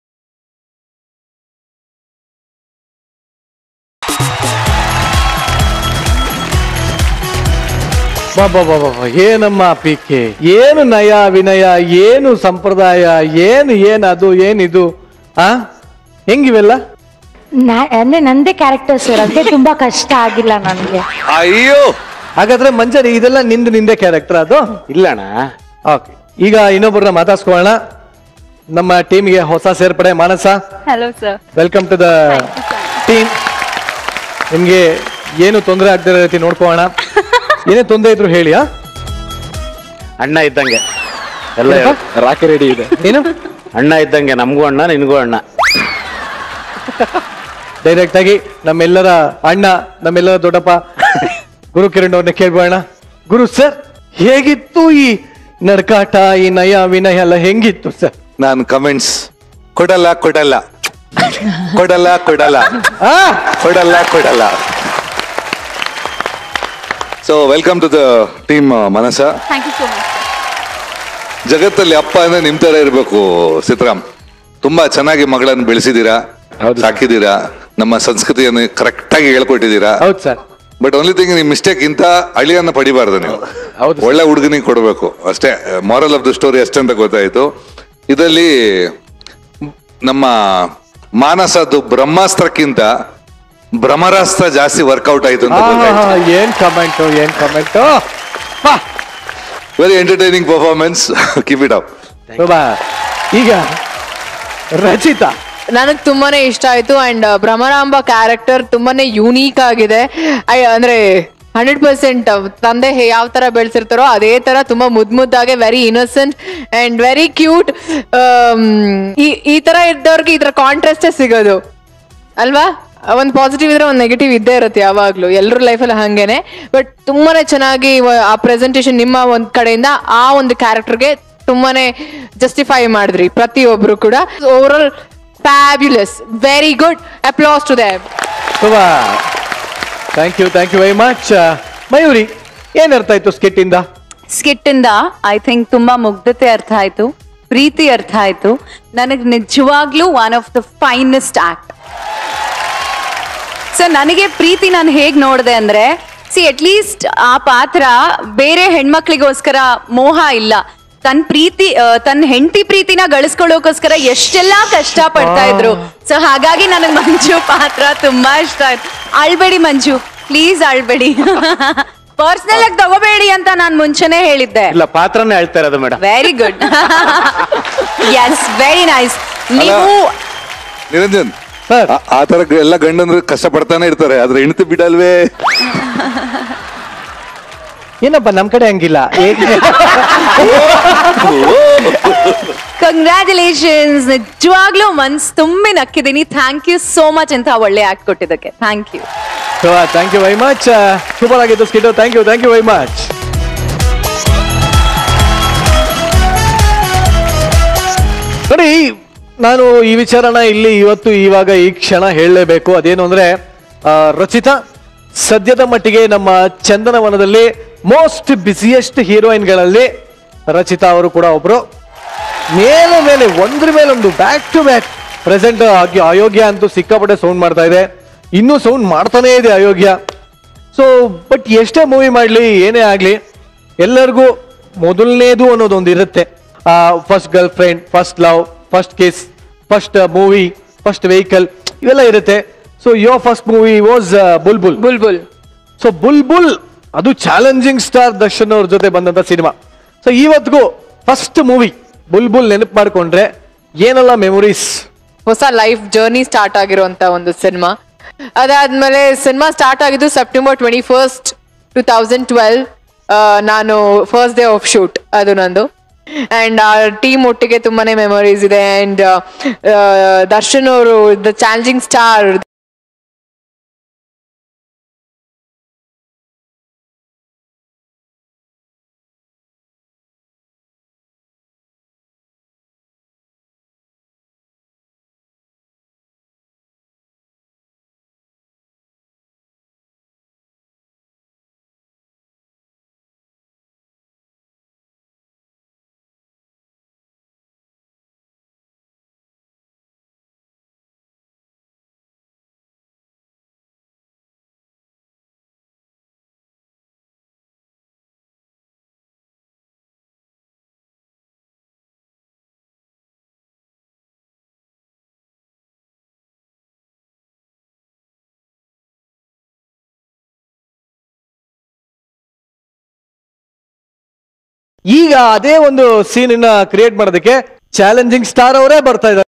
ಬಾಬಾ ಬಾಬಾ ಏನಮ್ಮ ಪೀಕೆ ಏನು ನಯ ವಿನಯ ಏನು ಸಂಪ್ರದಾಯ ಏನು ಏನ್ ಅದು ಏನಿದು ಆ ಹೆಂಗಿವೆಲ್ಲ ನಾ- ಅಂದ್ರೆ ನಂದೇ ಕ್ಯಾರೆಕ್ಟರ್ ಸರ್ ಅದಕ್ಕೆ ತುಂಬಾ ಕಷ್ಟ ಆಗಿಲ್ಲ ನನ್ಗೆ ಅಯ್ಯೋ ಹಾಗಾದ್ರೆ ಮಂಜರಿ ಇದೆಲ್ಲ ನಿಂದು ನಿಂದೆ ಕ್ಯಾರೆಕ್ಟರ್ ಅದು ಇಲ್ಲಣ್ಣ ಓಕೆ ಈಗ ಇನ್ನೊಬ್ಬರನ್ನ ಮಾತಾಡ್ಸ್ಕೊಳ್ಳೋಣ ನಮ್ಮ ಟೀಮ್ಗೆ ಹೊಸ ಸೇರ್ಪಡೆ Manasa hello sir welcome to the team ನಿಮ್ಗೆ ಏನು ತೊಂದರೆ ಆಗದಿರೋ ರೀತಿ ನೋಡ್ಕೋಣ ಏನೇ ತೊಂದರೆ ಇದ್ರು ಹೇಳಿ ಆ ಅಣ್ಣ ಇದ್ದಂಗೆ ಎಲ್ಲ ಏನಪ್ಪ? ರಾಕಿ ರೆಡಿ ಇದೆ ಏನು ಅಣ್ಣ ಇದ್ದಂಗೆ ನಮಗೂ ಅಣ್ಣ ನಿನಗೂ ಅಣ್ಣ ಡೈರೆಕ್ಟ್ ಆಗಿ ನಮ್ಮೆಲ್ಲರ ಅಣ್ಣ ನಮ್ಮೆಲ್ಲರ ದೊಡ್ಡಪ್ಪ ಗುರು ಕಿರಣ್ ಅವ್ರನ್ನ ಕೇಳ್ಬೋಣ ಗುರು ಸರ್ ಹೇಗಿತ್ತು ಈ ನಡ್ಕಾಟ ಈ ನಯ ವಿನಯ ಎಲ್ಲ ಹೆಂಗಿತ್ತು ಸರ್ ನಾನು ಕಮೆಂಟ್ಸ್ ಕೊಡಲ್ಲ ಕೊಡಲ್ಲ ಕೊಡಲ್ಲ ಕೊಡಲ್ಲ ಆ ಕೊಡಲ್ಲ ಕೊಡಲ್ಲ so welcome to the team ಮನಸ ಥ್ಯಾಂಕ್ ಯು ಸೋ ಮಚ್ ಜಗತ್ತಲ್ಲಿ ಅಪ್ಪ ಅಂದ್ರೆ ನಿಮ್ ತರ ಇರ್ಬೇಕು ಸಿದ್ದರಾಮ್ ತುಂಬಾ ಚೆನ್ನಾಗಿ ಮಗಳನ್ನ ಬೆಳೆಸಿದೀರಾ ಸಾಕಿದೀರಾ ನಮ್ಮ ಸಂಸ್ಕೃತಿಯನ್ನು ಕರೆಕ್ಟ್ ಆಗಿ ಹೇಳ್ಕೊಟ್ಟಿದ್ದೀರಾ ಹೌದು ಸರ್ ಬಟ್ ಓನ್ಲಿ ಥಿಂಗ್ ನಿಮ್ ಮಿಸ್ಟೇಕ್ ಇಂತ ಅಳಿಯನ್ನ ಪಡಿಬಾರ್ದು ನೀವು ಒಳ್ಳೆ ಹುಡುಗನಿಗೆ ಕೊಡಬೇಕು ಅಷ್ಟೇ ಮಾರಲ್ ಆಫ್ ದ ಸ್ಟೋರಿ ಅಷ್ಟೇ ಅಂತ ಗೊತ್ತಾಯ್ತು ಇದರಲ್ಲಿ ನಮ್ಮ ಮಾನಸದ್ದು ಬ್ರಹ್ಮಾಸ್ತ್ರಕ್ಕಿಂತ ಭ್ರಮರಾಸ್ತ್ರ ಜಾಸ್ತಿ ವರ್ಕೌಟ್ ಆಯ್ತು ಅಂತ ಆಹಾ, ಏನ್ ಕಮೆಂಟ್ ಏನ್ comment very entertaining performance keep it up ಈಗ ರಚಿತಾ ನನಗ್ ತುಂಬಾನೇ ಇಷ್ಟ ಆಯ್ತು ಅಂಡ್ ಭ್ರಮರಾಂಬ ಕ್ಯಾರೆಕ್ಟರ್ ತುಂಬಾನೇ ಯೂನೀಕ್ ಆಗಿದೆ ಐ- ಅಂದ್ರೆ ಹಂಡ್ರೆಡ್ ಪರ್ಸೆಂಟ್ ತಂದೆ ಯಾವ ತರ ಬೆಳೆಸಿರ್ತಾರೋ ಅದೇ ತರ ತುಂಬಾ ಮುದ್ ಮುದ್ದಾಗೆ very innocent and very cute ಈ ಈ ತರ ಇದ್ದವ್ರಿಗೆ ಈ ತರ ಕಾಂಟ್ರಾಸ್ಟೇ ಸಿಗೋದು ಅಲ್ವಾ ಒಂದ್ ಪಾಸಿಟಿವ್ ಇದ್ರೆ ಒಂದ್ ನೆಗೆಟಿವ್ ಇದ್ದೇ ಇರುತ್ತೆ ಯಾವಾಗ್ಲೂ ಎಲ್ಲರ ಲೈಫಲ್ಲಿ ಹಂಗೇನೆ ಬಟ್ ತುಂಬಾನೇ ಚೆನ್ನಾಗಿ ವ- ಆ ಪ್ರೆಸೆಂಟೇಶನ್ ನಿಮ್ಮ ಒಂದ್ ಕಡೆಯಿಂದ ಆ ಒಂದು ಕ್ಯಾರೆಕ್ಟರ್ಗೆ ತುಂಬಾನೇ ಜಸ್ಟಿಫೈ ಮಾಡಿದ್ರಿ ಪ್ರತಿಯೊಬ್ರು ಕೂಡ overall fabulous very good applause to them ತುಂಬಾ thank you thank you very much Mayuri ಏನ್ ಅರ್ಥ ಆಯ್ತು ಸ್ಕಿಟ್ ಇಂದ ಸ್ಕಿಟ್ ಇಂದ ಐ ಥಿಂಕ್ ತುಂಬಾ ಮುಗ್ಧತೆ ಅರ್ಥ ಆಯ್ತು ಪ್ರೀತಿ ಅರ್ಥ ಆಯ್ತು ನನಗೆ ನಿಜವಾಗ್ಲೂ one of the finest act so ನನಗೆ ಪ್ರೀತಿ ನಾನು ಹೇಗ್ ನೋಡಿದೆ ಅಂದ್ರೆ ಸಿ ಅಟ್ಲೀಸ್ಟ್ ಆ ಪಾತ್ರ ಬೇರೆ ಹೆಣ್ಮಕ್ಳಿಗೋಸ್ಕರ ಮೋಹ ಇಲ್ಲ ತನ್ನ ಪ್ರೀತಿ ಆ, ತನ್ನ ಹೆಂಡತಿ ಪ್ರೀತಿನ ಗಳಿಸ್ಕೊಳ್ಳೋಕೋಸ್ಕರ ಎಷ್ಟೆಲ್ಲಾ ಕಷ್ಟ ಪಡ್ತಾ ಇದ್ರು ಸೊ ಹಾಗಾಗಿ ನನಗೆ ಮಂಜು ಪಾತ್ರ ತುಂಬಾ ಇಷ್ಟ ಆಯ್ತು ಅಳ್ಬೇಡಿ ಮಂಜು ಪ್ಲೀಸ್ ಅಳ್ಬೇಡಿ ಪರ್ಸನಲ್ ಆಗಿ ತಗೋಬೇಡಿ ಅಂತ ನಾನು ಮುಂಚೆನೆ ಹೇಳಿದ್ದೆ ಇಲ್ಲ ಪಾತ್ರನೇ ಹೇಳ್ತಾ ಇರೋದು madam very good yes very nice ನೀವು ನಿರಂಜನ್ ಆ- ಆ ತರ ಗ- ಎಲ್ಲ ಗಂಡಂದ್ರು ಕಷ್ಟ ಪಡ್ತಾನೆ ಇರ್ತಾರೆ ಆದ್ರೆ ಹೆಂಡತಿ ಬಿಡಲ್ವೇ ಏನಪ್ಪ ನಮ್ ಕಡೆ ಹಂಗಿಲ್ಲ ಏನ್- ಕಂಗ್ರ್ಯಾಚುಲೇಷನ್ಸ್ ನಿಜವಾಗ್ಲೂ ಮನ್ಸ್ ತುಂಬಿ ನಕ್ಕಿದ್ದೀನಿ ಥ್ಯಾಂಕ್ ಯು ಸೋ ಮಚ್ ಅಂತ ಒಳ್ಳೆ ಆಕ್ಟ್ ಕೊಟ್ಟಿದ್ದಕ್ಕೆ thank you thank you very much super ಆಗಿತ್ತು skit thank you thank you very much ನೋಡಿ ನಾನು ಈ ವಿಚಾರನ ಇಲ್ಲಿ ಇವತ್ತು ಇವಾಗ ಈ ಕ್ಷಣ ಹೇಳಲೇಬೇಕು ಅದೇನು ಅಂದ್ರೆ ಆ, ರಚಿತಾ ಸದ್ಯದ ಮಟ್ಟಿಗೆ ನಮ್ಮ ಚಂದನವನದಲ್ಲಿ ಮೋಸ್ಟ್ ಬಿಸಿಯೆಸ್ಟ್ ಹೀರೋಯಿನ್ಗಳಲ್ಲಿ ರಚಿತಾ ಅವರು ಕೂಡ ಒಬ್ರು ಮೇಲೆ ಮೇಲೆ ಒಂದ್ರ ಮೇಲೆ ಒಂದು ಬ್ಯಾಕ್ ಟು ಬ್ಯಾಕ್ ಪ್ರೆಸೆಂಟ್ ಆಗಿ ಅಯೋಗ್ಯ ಅಂತೂ ಸಿಕ್ಕಾಪಟ್ಟೆ ಸೌಂಡ್ ಮಾಡ್ತಾ ಇದೆ ಇನ್ನೂ ಸೌಂಡ್ ಮಾಡ್ತಾನೇ ಇದೆ ಅಯೋಗ್ಯ ಸೊ ಬಟ್ ಎಷ್ಟೇ ಮೂವಿ ಮಾಡಲಿ ಏನೇ ಆಗಲಿ ಎಲ್ಲರಿಗೂ ಮೊದಲನೇದು ಅನ್ನೋದೊಂದು ಇರುತ್ತೆ first girlfriend first love first kiss first movie first vehicle ಇವೆಲ್ಲ ಇರುತ್ತೆ so your first movie was Bulbul Bulbul so Bulbul ಅದು ಚಾಲೆಂಜಿಂಗ್ ಸ್ಟಾರ್ ದರ್ಶನ್ ಅವ್ರ ಜೊತೆ ಬಂದಂತ ಸಿನಿಮಾ ಸೊ ಇವತ್ತಿಗೂ ಫಸ್ಟ್ ಮೂವಿ ಬುಲ್ಬುಲ್ ನೆನಪು ಮಾಡ್ಕೊಂಡ್ರೆ ಏನೆಲ್ಲ ಮೆಮೊರೀಸ್ ಹೊಸ ಲೈಫ್ ಜರ್ನಿ ಸ್ಟಾರ್ಟ್ ಆಗಿರುವಂತ ಒಂದು ಸಿನಿಮಾ ಅದಾದ್ಮೇಲೆ ಸಿನಿಮಾ ಸ್ಟಾರ್ಟ್ ಆಗಿದ್ದು September twenty first two thousand twelve ನಾನು ಫಸ್ಟ್ ಡೇ ಆಫ್ ಶೂಟ್ ಅದು ನಂದು ಅಂಡ್ ಆ ಟೀಮ್ ಒಟ್ಟಿಗೆ ತುಂಬಾನೇ ಮೆಮೊರೀಸ್ ಇದೆ ಅಂಡ್ ದರ್ಶನ್ ಅವರು ದ ಚಾಲೆಂಜಿಂಗ್ ಸ್ಟಾರ್ ಈಗ ಅದೇ ಒಂದು ಸೀನ್ ಕ್ರಿಯೇಟ್ ಮಾಡೋದಕ್ಕೆ ಚಾಲೆಂಜಿಂಗ್ ಸ್ಟಾರ್ ಅವರೇ ಬರ್ತಾ ಇದ್ದಾರೆ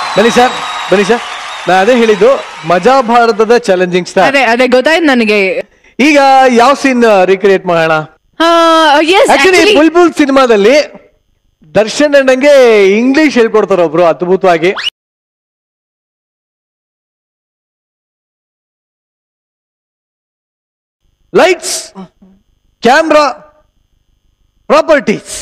ಬನ್ನಿ ಸರ್ ಬನ್ನಿ ಸರ್ ನಾ ಅದೇ ಹೇಳಿದ್ದು ಮಜಾ ಭಾರತದ ಚಾಲೆಂಜಿಂಗ್ ಸ್ಟಾರ್ ಅದೇ ಅದೇ ಗೊತ್ತಾಯ್ತು ನನಗೆ ಈಗ ಯಾವ ಸೀನ್ ರೀಕ್ರಿಯೇಟ್ ಮಾಡೋಣ ಎಸ್ ಆಕ್ಚುಲಿ ಬುಲ್ಬುಲ್ ಸಿನಿಮಾದಲ್ಲಿ ದರ್ಶನ್ ಅಣ್ಣಂಗೆ ಇಂಗ್ಲಿಷ್ ಹೇಳ್ಕೊಡ್ತಾರೆ ಒಬ್ರು ಅದ್ಭುತವಾಗಿ ಲೈಟ್ಸ್ ಕ್ಯಾಮ್ರಾ ಪ್ರಾಪರ್ಟೀಸ್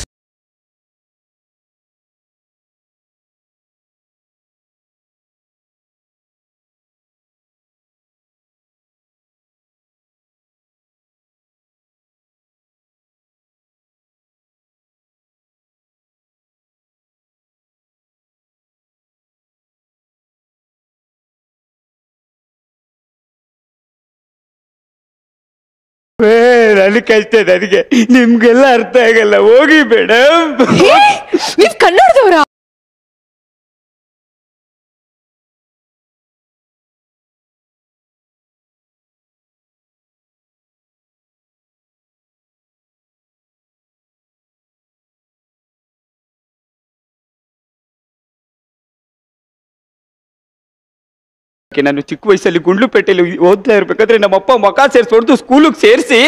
ನನಗೆ ಕಷ್ಟ ನನಗೆ ನಿಮ್ಗೆಲ್ಲ ಅರ್ಥ ಆಗಲ್ಲ ಹೋಗಿ ಮೇಡಮ್ ನೀವ್ ಕನ್ನಡದವ್ರ ನಾನು ಚಿಕ್ಕ ವಯಸ್ಸಲ್ಲಿ ಗುಂಡ್ಲುಪೇಟೆಯಲ್ಲಿ ಓದ್ತಾ ಇರ್ಬೇಕಾದ್ರೆ ನಮ್ಮಪ್ಪ ಮಕ ಸೇರ್ಸಿ ಹೊಡೆದು ಸ್ಕೂಲಿಗೆ ಸೇರಿಸಿ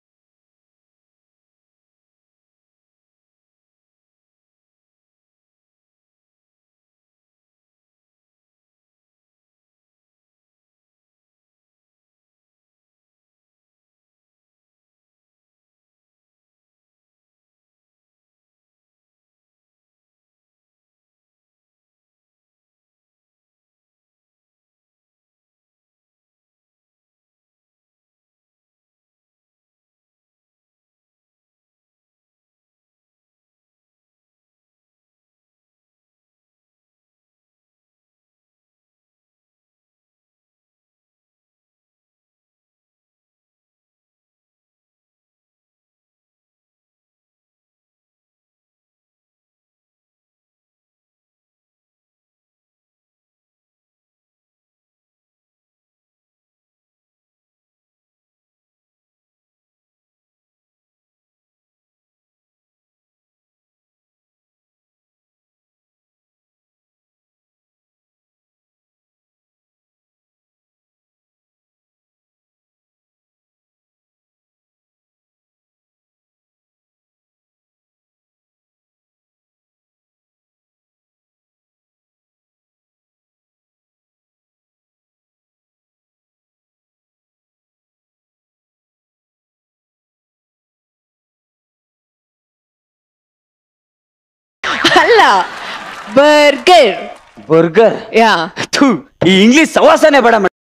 ಅಲ್ಲ ಬರ್ಗರ್ ಬರ್ಗರ್ ಯಾ ಥು, ಈ ಇಂಗ್ಲಿಷ್ ಸವಾಸನೆ ಬೇಡ ಮೇಡಮ್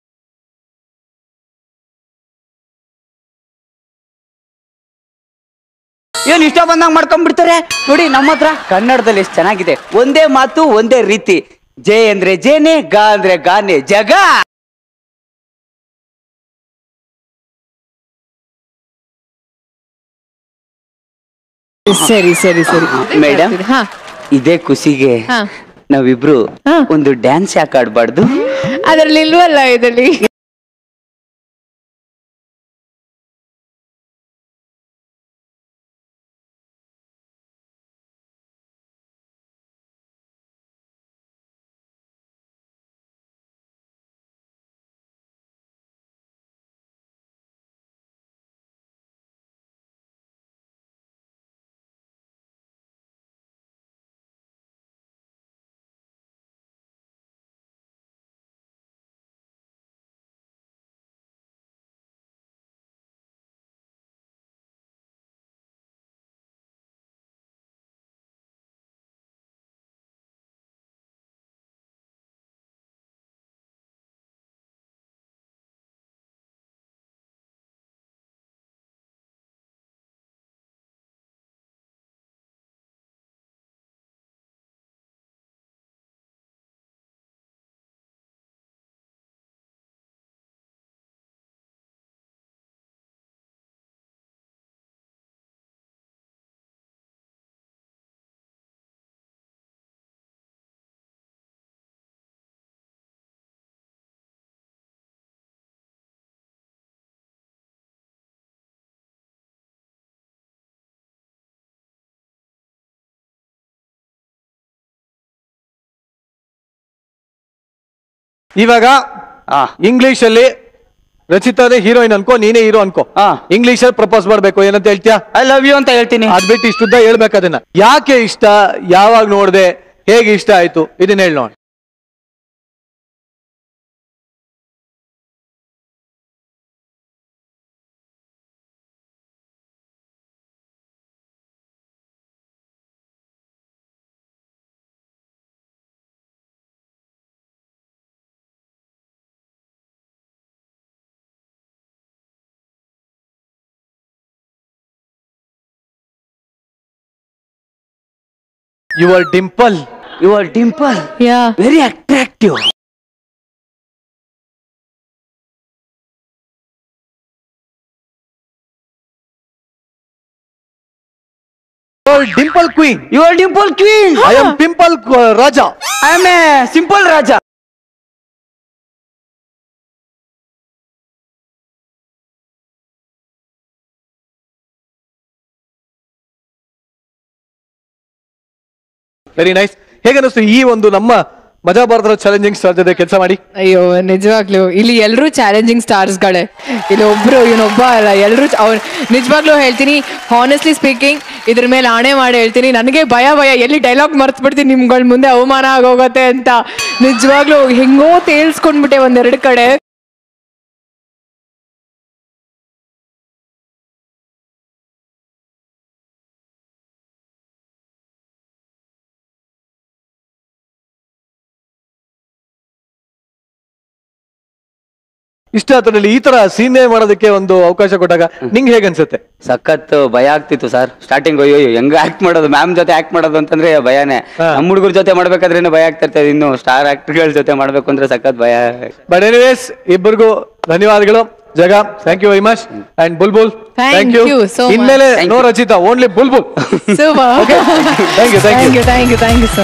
ಏನ್ ಇಷ್ಟ ಬಂದಂಗ್ ಮಾಡ್ಕೊಂಡ್ಬಿಡ್ತಾರೆ ನೋಡಿ ನಮ್ಮ ಹತ್ರ ಕನ್ನಡದಲ್ಲಿ ಎಷ್ಟು ಚೆನ್ನಾಗಿದೆ ಒಂದೇ ಮಾತು ಒಂದೇ ರೀತಿ ಜೆ ಅಂದ್ರೆ ಜೇನೆ ಗಾ ಅಂದ್ರೆ ಗಾನೆ ಜಗ ಸರಿ ಸರಿ ಸರಿ ಮೇಡಮ್ ಹಾ ಇದೇ ಖುಷಿಗೆ ಹಾ. ನಾವಿಬ್ರು ಒಂದು ಡ್ಯಾನ್ಸ್ ಯಾಕೆ ಆಡ್ಬಾರ್ದು ಅದ್ರಲ್ಲಿ ಇಲ್ವಲ್ಲ ಇದರಲ್ಲಿ ಇವಾಗ ಇಂಗ್ಲಿಷ್ ಅಲ್ಲಿ ರಚಿತಾನೇ ಹೀರೋಯಿನ್ ಅನ್ಕೋ ನೀನೇ ಹೀರೋ ಅನ್ಕೋ ಇಂಗ್ಲಿಷ್ ಅಲ್ಲಿ ಪ್ರಪೋಸ್ ಮಾಡ್ಬೇಕು ಏನಂತ ಹೇಳ್ತೀಯಾ ಐ ಲವ್ ಯು ಅಂತ ಹೇಳ್ತೀನಿ ಅದ್ ಬಿಟ್ಟು ಇಷ್ಟುದ್ದ ಹೇಳ್ಬೇಕು ಅದನ್ನ ಯಾಕೆ ಇಷ್ಟ ಯಾವಾಗ ನೋಡ್ದೆ ಹೇಗೆ ಇಷ್ಟ ಆಯ್ತು ಇದನ್ನ ಹೇಳಿ ನೋಡಿ your dimple your dimple yeah very attractive dimple queen your dimple queen I am pimple Raja I am a simple Raja very nice ಹೇಗೆ ಅನಿಸ್ತು ಈ ಒಂದು ನಮ್ಮ ಮಜಾ ಭಾರತದ ಚಾಲೆಂಜಿಂಗ್ ಸ್ಟಾರ್ ಜೊತೆ ಕೆಲಸ ಮಾಡಿ ಅಯ್ಯೋ ನಿಜವಾಗ್ಲು ಇಲ್ಲಿ ಎಲ್ಲರೂ ಚಾಲೆಂಜಿಂಗ್ ಸ್ಟಾರ್ಸ್ಗಳೇ ಇಲ್ಲಿ ಒಬ್ರು ಇವನೊಬ್ಬ ಅಲ್ಲ ಎಲ್ಲರೂ ಅವ್ರು ನಿಜವಾಗ್ಲೂ ಹೇಳ್ತೀನಿ ಹಾನೆಸ್ಟ್ಲಿ ಸ್ಪೀಕಿಂಗ್ ಇದ್ರ ಮೇಲೆ ಆಣೆ ಮಾಡಿ ಹೇಳ್ತೀನಿ ನನಗೆ ಭಯ ಭಯ ಎಲ್ಲಿ ಡೈಲಾಗ್ ಮರ್ತ್ ಬಿಡ್ತೀನಿ ನಿಮ್ಗಳ ಮುಂದೆ ಅವಮಾನ ಆಗೋಗತ್ತೆ ಅಂತ ನಿಜವಾಗ್ಲೂ ಹೆಂಗೋ ತೇಲ್ಸ್ಕೊಂಡ್ಬಿಟ್ಟೆ ಒಂದೆರಡು ಕಡೆ ಇಷ್ಟ ಅದ್ರಲ್ಲಿ ಈ ತರ ಸೀನೆ ಮಾಡೋದಕ್ಕೆ ಒಂದು ಅವಕಾಶ ಕೊಟ್ಟಾಗ ನಿಂಗೆ ಹೇಗೆ ಅನ್ಸುತ್ತೆ ಸಖತ್ ಭಯ ಆಗ್ತಿತ್ತು ಸರ್ ಸ್ಟಾರ್ಟಿಂಗ್ ಅಯ್ಯೋ ಹೆಂಗ್ ಆಕ್ಟ್ ಮಾಡೋದು ಮ್ಯಾಮ್ ಜೊತೆ ಆಕ್ಟ್ ಮಾಡೋದು ಅಂತಂದ್ರೆ ಭಯನೇ ನಮ್ಮ ಹುಡುಗರ ಜೊತೆ ಮಾಡ್ಬೇಕಾದ್ರೆ ಭಯ ಆಗ್ತಾ ಇರ್ತದೆ ಇನ್ನು ಸ್ಟಾರ್ ಆಕ್ಟರ್ಗಳ ಜೊತೆ ಮಾಡ್ಬೇಕು ಅಂದ್ರೆ ಸಖತ್ ಭಯ ಬಟ್ ಎನಿವೇಸ್ ಇಬ್ಬರಿಗೂ ಧನ್ಯವಾದಗಳು ಜಗ thank you very much and Bulbul Thank thank you you so much. ಇನ್ಮೇಲೆ Thank no you. Rachita only Bulbul super thank you thank you thank you thank you thank you sir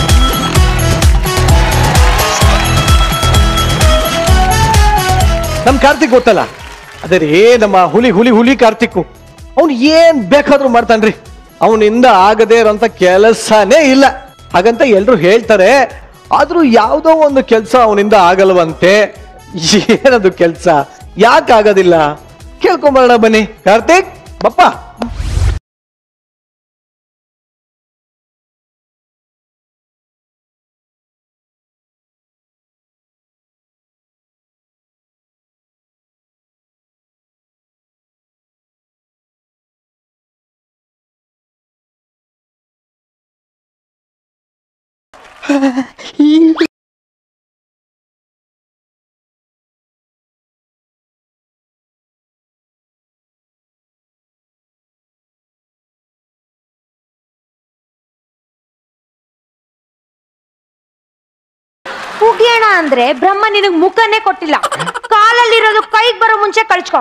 ನಮ್ ಕಾರ್ತಿಕ್ ಗೊತ್ತಲ್ಲ ಅದೇ ರೀ ನಮ್ಮ ಹುಲಿ ಹುಲಿ ಹುಲಿ ಕಾರ್ತಿಕ್ ಅವ್ನು ಏನ್ ಬೇಕಾದ್ರೂ ಮಾಡ್ತಾನ್ರಿ ಅವನಿಂದ ಆಗದೇ ಇರೋಂತ ಕೆಲಸನೇ ಇಲ್ಲ ಹಾಗಂತ ಎಲ್ರು ಹೇಳ್ತಾರೆ ಆದ್ರೂ ಯಾವ್ದೋ ಒಂದು ಕೆಲಸ ಅವನಿಂದ ಆಗಲ್ವಂತೆ ಏನದು ಕೆಲಸ ಯಾಕೆ ಆಗೋದಿಲ್ಲ ಕೇಳ್ಕೊಂಬರೋಣ ಬನ್ನಿ ಕಾರ್ತಿಕ್ ಬಪ್ಪ ಮುಗಿಯೋಣ ಅಂದ್ರೆ ಬ್ರಹ್ಮ ನಿನಗ್ ಮುಖನೇ ಕೊಟ್ಟಿಲ್ಲ ಕಾಲಲ್ಲಿರೋದು ಕೈಗ್ ಬರೋ ಮುಂಚೆ ಕಳ್ಸ್ಕೊ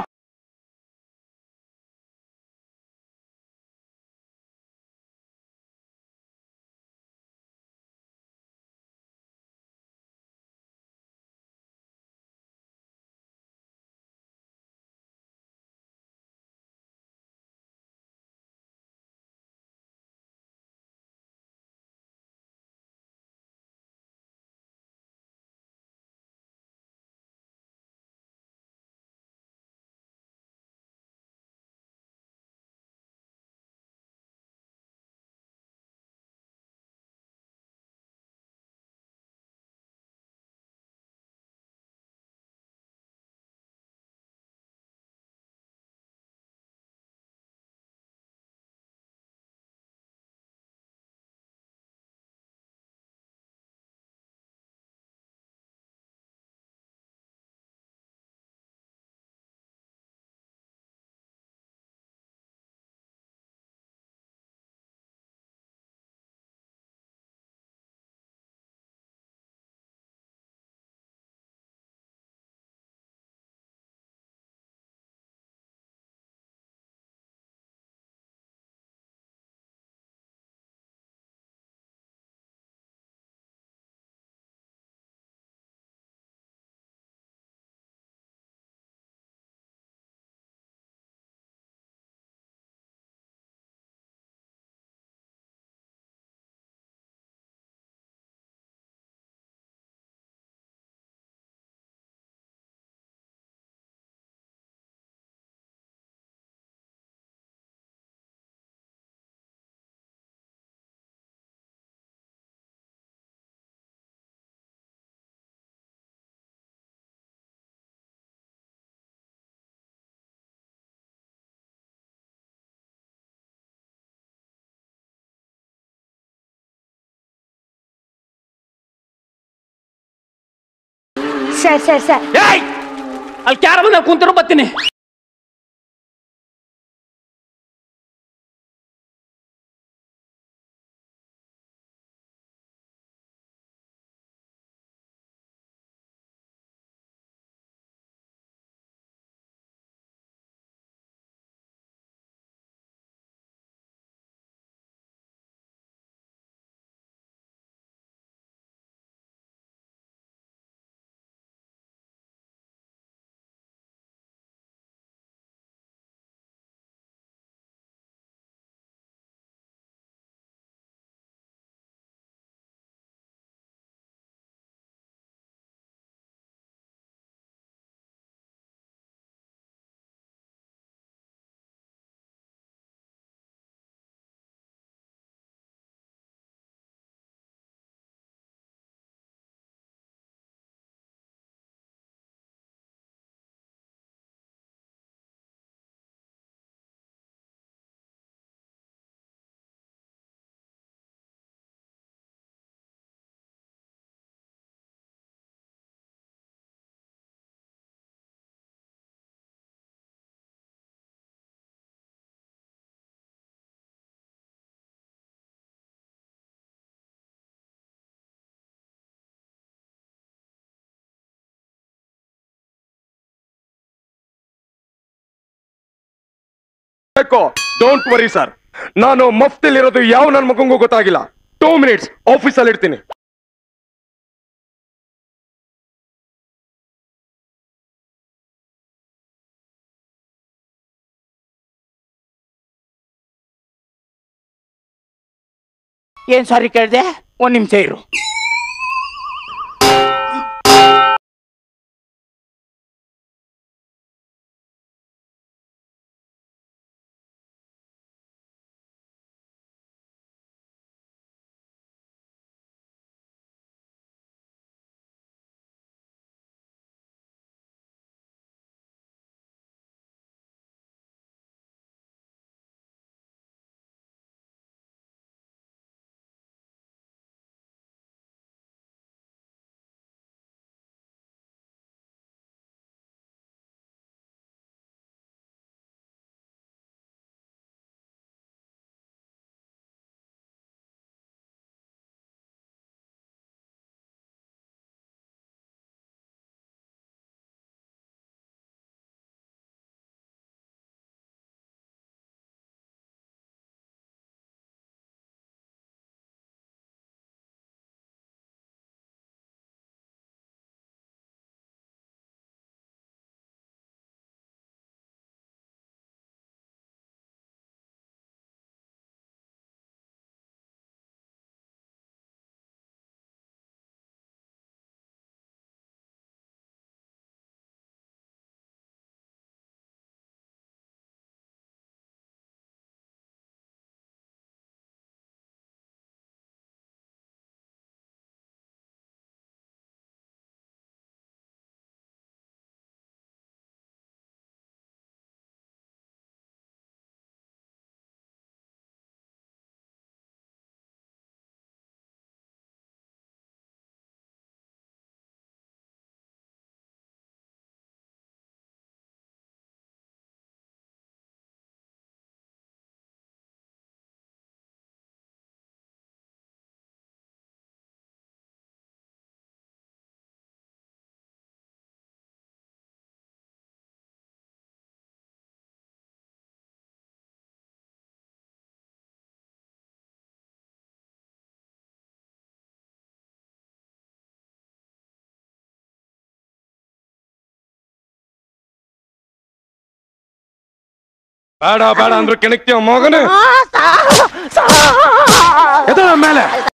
ಸರ್ ಸರ್ ಸರ್ ಏಯ್ ಅಲ್ಲಿ ಕ್ಯಾರ ಬಂದ ಕುಂತಿರು ಬರ್ತೀನಿ ಡೋಂಟ್ ವರಿ ಸರ್ ನಾನು ಮಫ್ತಿಲಿರೋದು ಯಾವ ನನ್ನ ಮಗಂಗೂ ಗೊತ್ತಾಗಿಲ್ಲ ಟೂ ಮಿನಿಟ್ಸ್ ಆಫೀಸಲ್ಲಿ ಇರ್ತೀನಿ ಏನ್ ಸಾರಿ ಕೇಳ್ದೆ ಒಂದ್ ನಿಮಿಷ ಇರು ಬೇಡ ಬೇಡ ಅಂದ್ರೆ ಕೆಣಕ್ತೀವ ಮಗನೇ ಎದ್ದೇಳ ಮೇಲೆ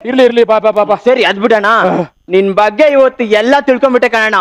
ಇರ್ಲಿ ಇರ್ಲಿ ಬಾ ಬಾ ಬಾ ಬಾ ಸರಿ ಅದ್ ಬಿಡೋಣ ನಿನ್ ಬಗ್ಗೆ ಇವತ್ತು ಎಲ್ಲ ತಿಳ್ಕೊಂಬಿಟ್ಟೆ ಕಣಣ್ಣ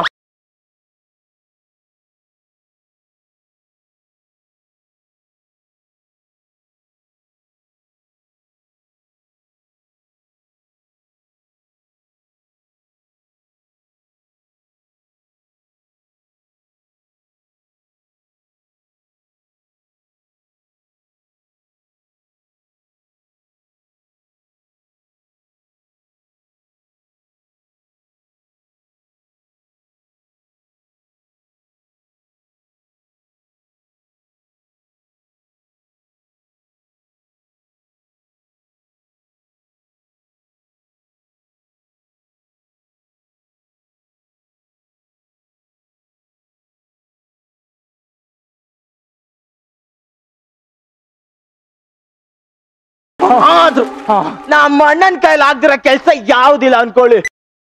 ಅದು ನಮ್ಮ ಅಣ್ಣನ ಕೈಲಿ ಆಗ್ದಿರೋ ಕೆಲ್ಸ ಯಾವ್ದಿಲ್ಲ ಅನ್ಕೊಳ್ಳಿ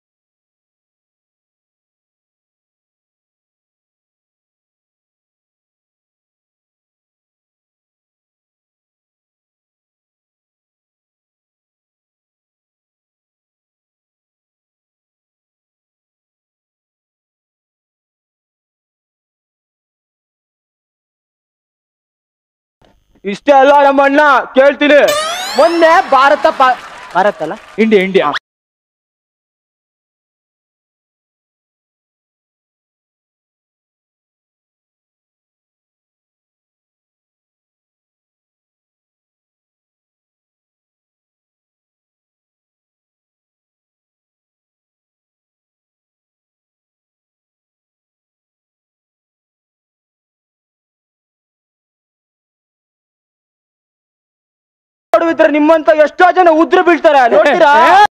ಇಷ್ಟೇ ಅಲ್ಲ ನಮ್ಮ ಅಣ್ಣ ಕೇಳ್ತೀನಿ ಮೊನ್ನೆ ಭಾರತ ಪಾ- ಭಾರತ ಅಲ್ಲ ಇಂಡಿಯಾ ಇಂಡಿಯಾ ನೋಡುವಿದ್ರೆ ನಿಮ್ಮಂತ ಎಷ್ಟೋ ಜನ ಉದ್ರ ಬೀಳ್ತಾರೆ ನೋಡ್ತೀರಾ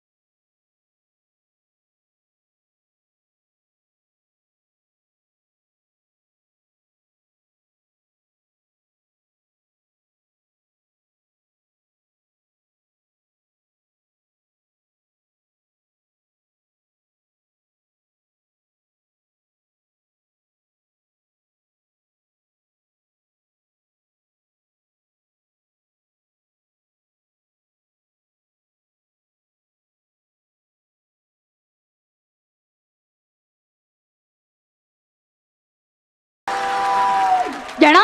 ಜಣ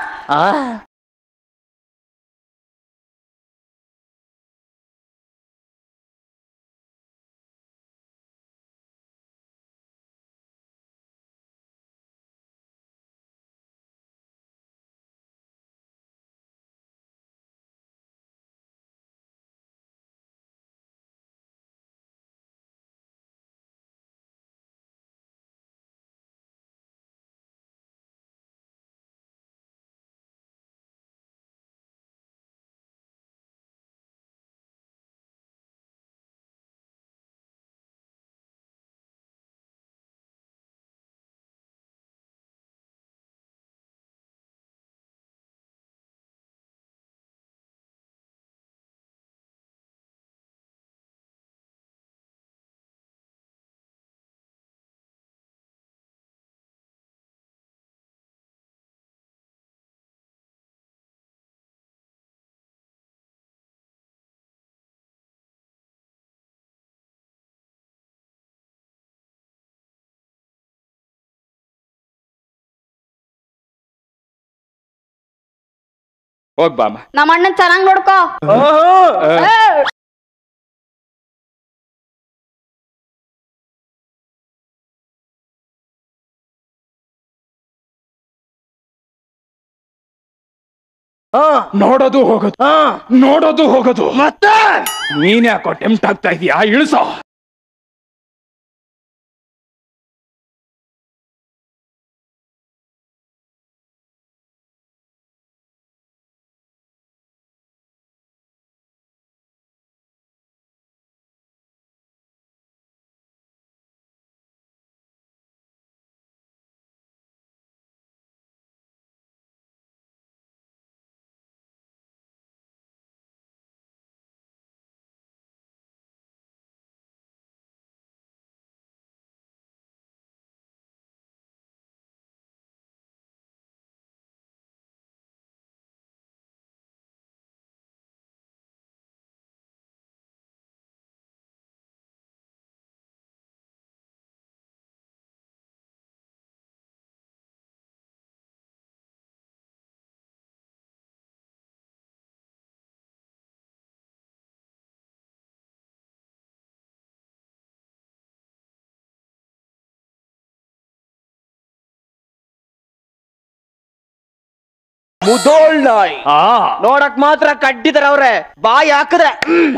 ಹೋಗ್ ಬಾಮ ನಮ್ಮ ಅಣ್ಣ ಚೆನ್ನಾಗ್ ನೋಡ್ಕೋ ಏ. ನೋಡೋದು ಹೋಗೋದು ನೋಡೋದು ಹೋಗೋದು ಮತ್ತೆ ನೀನ್ ಯಾಕೋ ಟೆಂಪ್ಟ್ ಆಗ್ತಾ ಇದೀಯಾ ಇಳಿಸೋ ಮುದೋಳ್ ನಾಯಿ ನೋಡಕ್ ಮಾತ್ರ ಕಡ್ಡಿದಾರ ಅವ್ರೆ ಬಾಯಿ ಹಾಕಿದ್ರೆ ಹ್ಮ್.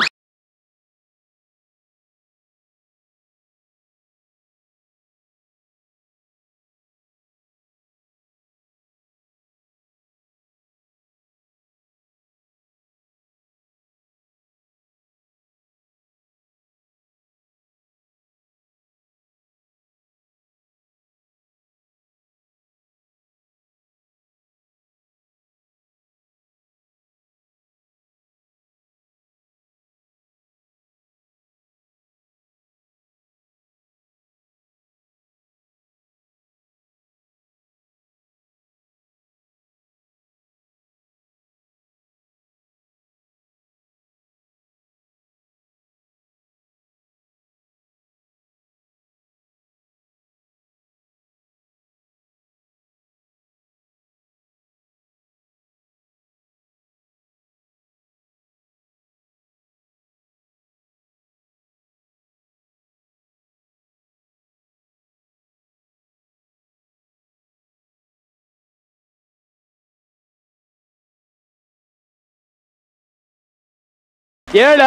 ಹೇಳ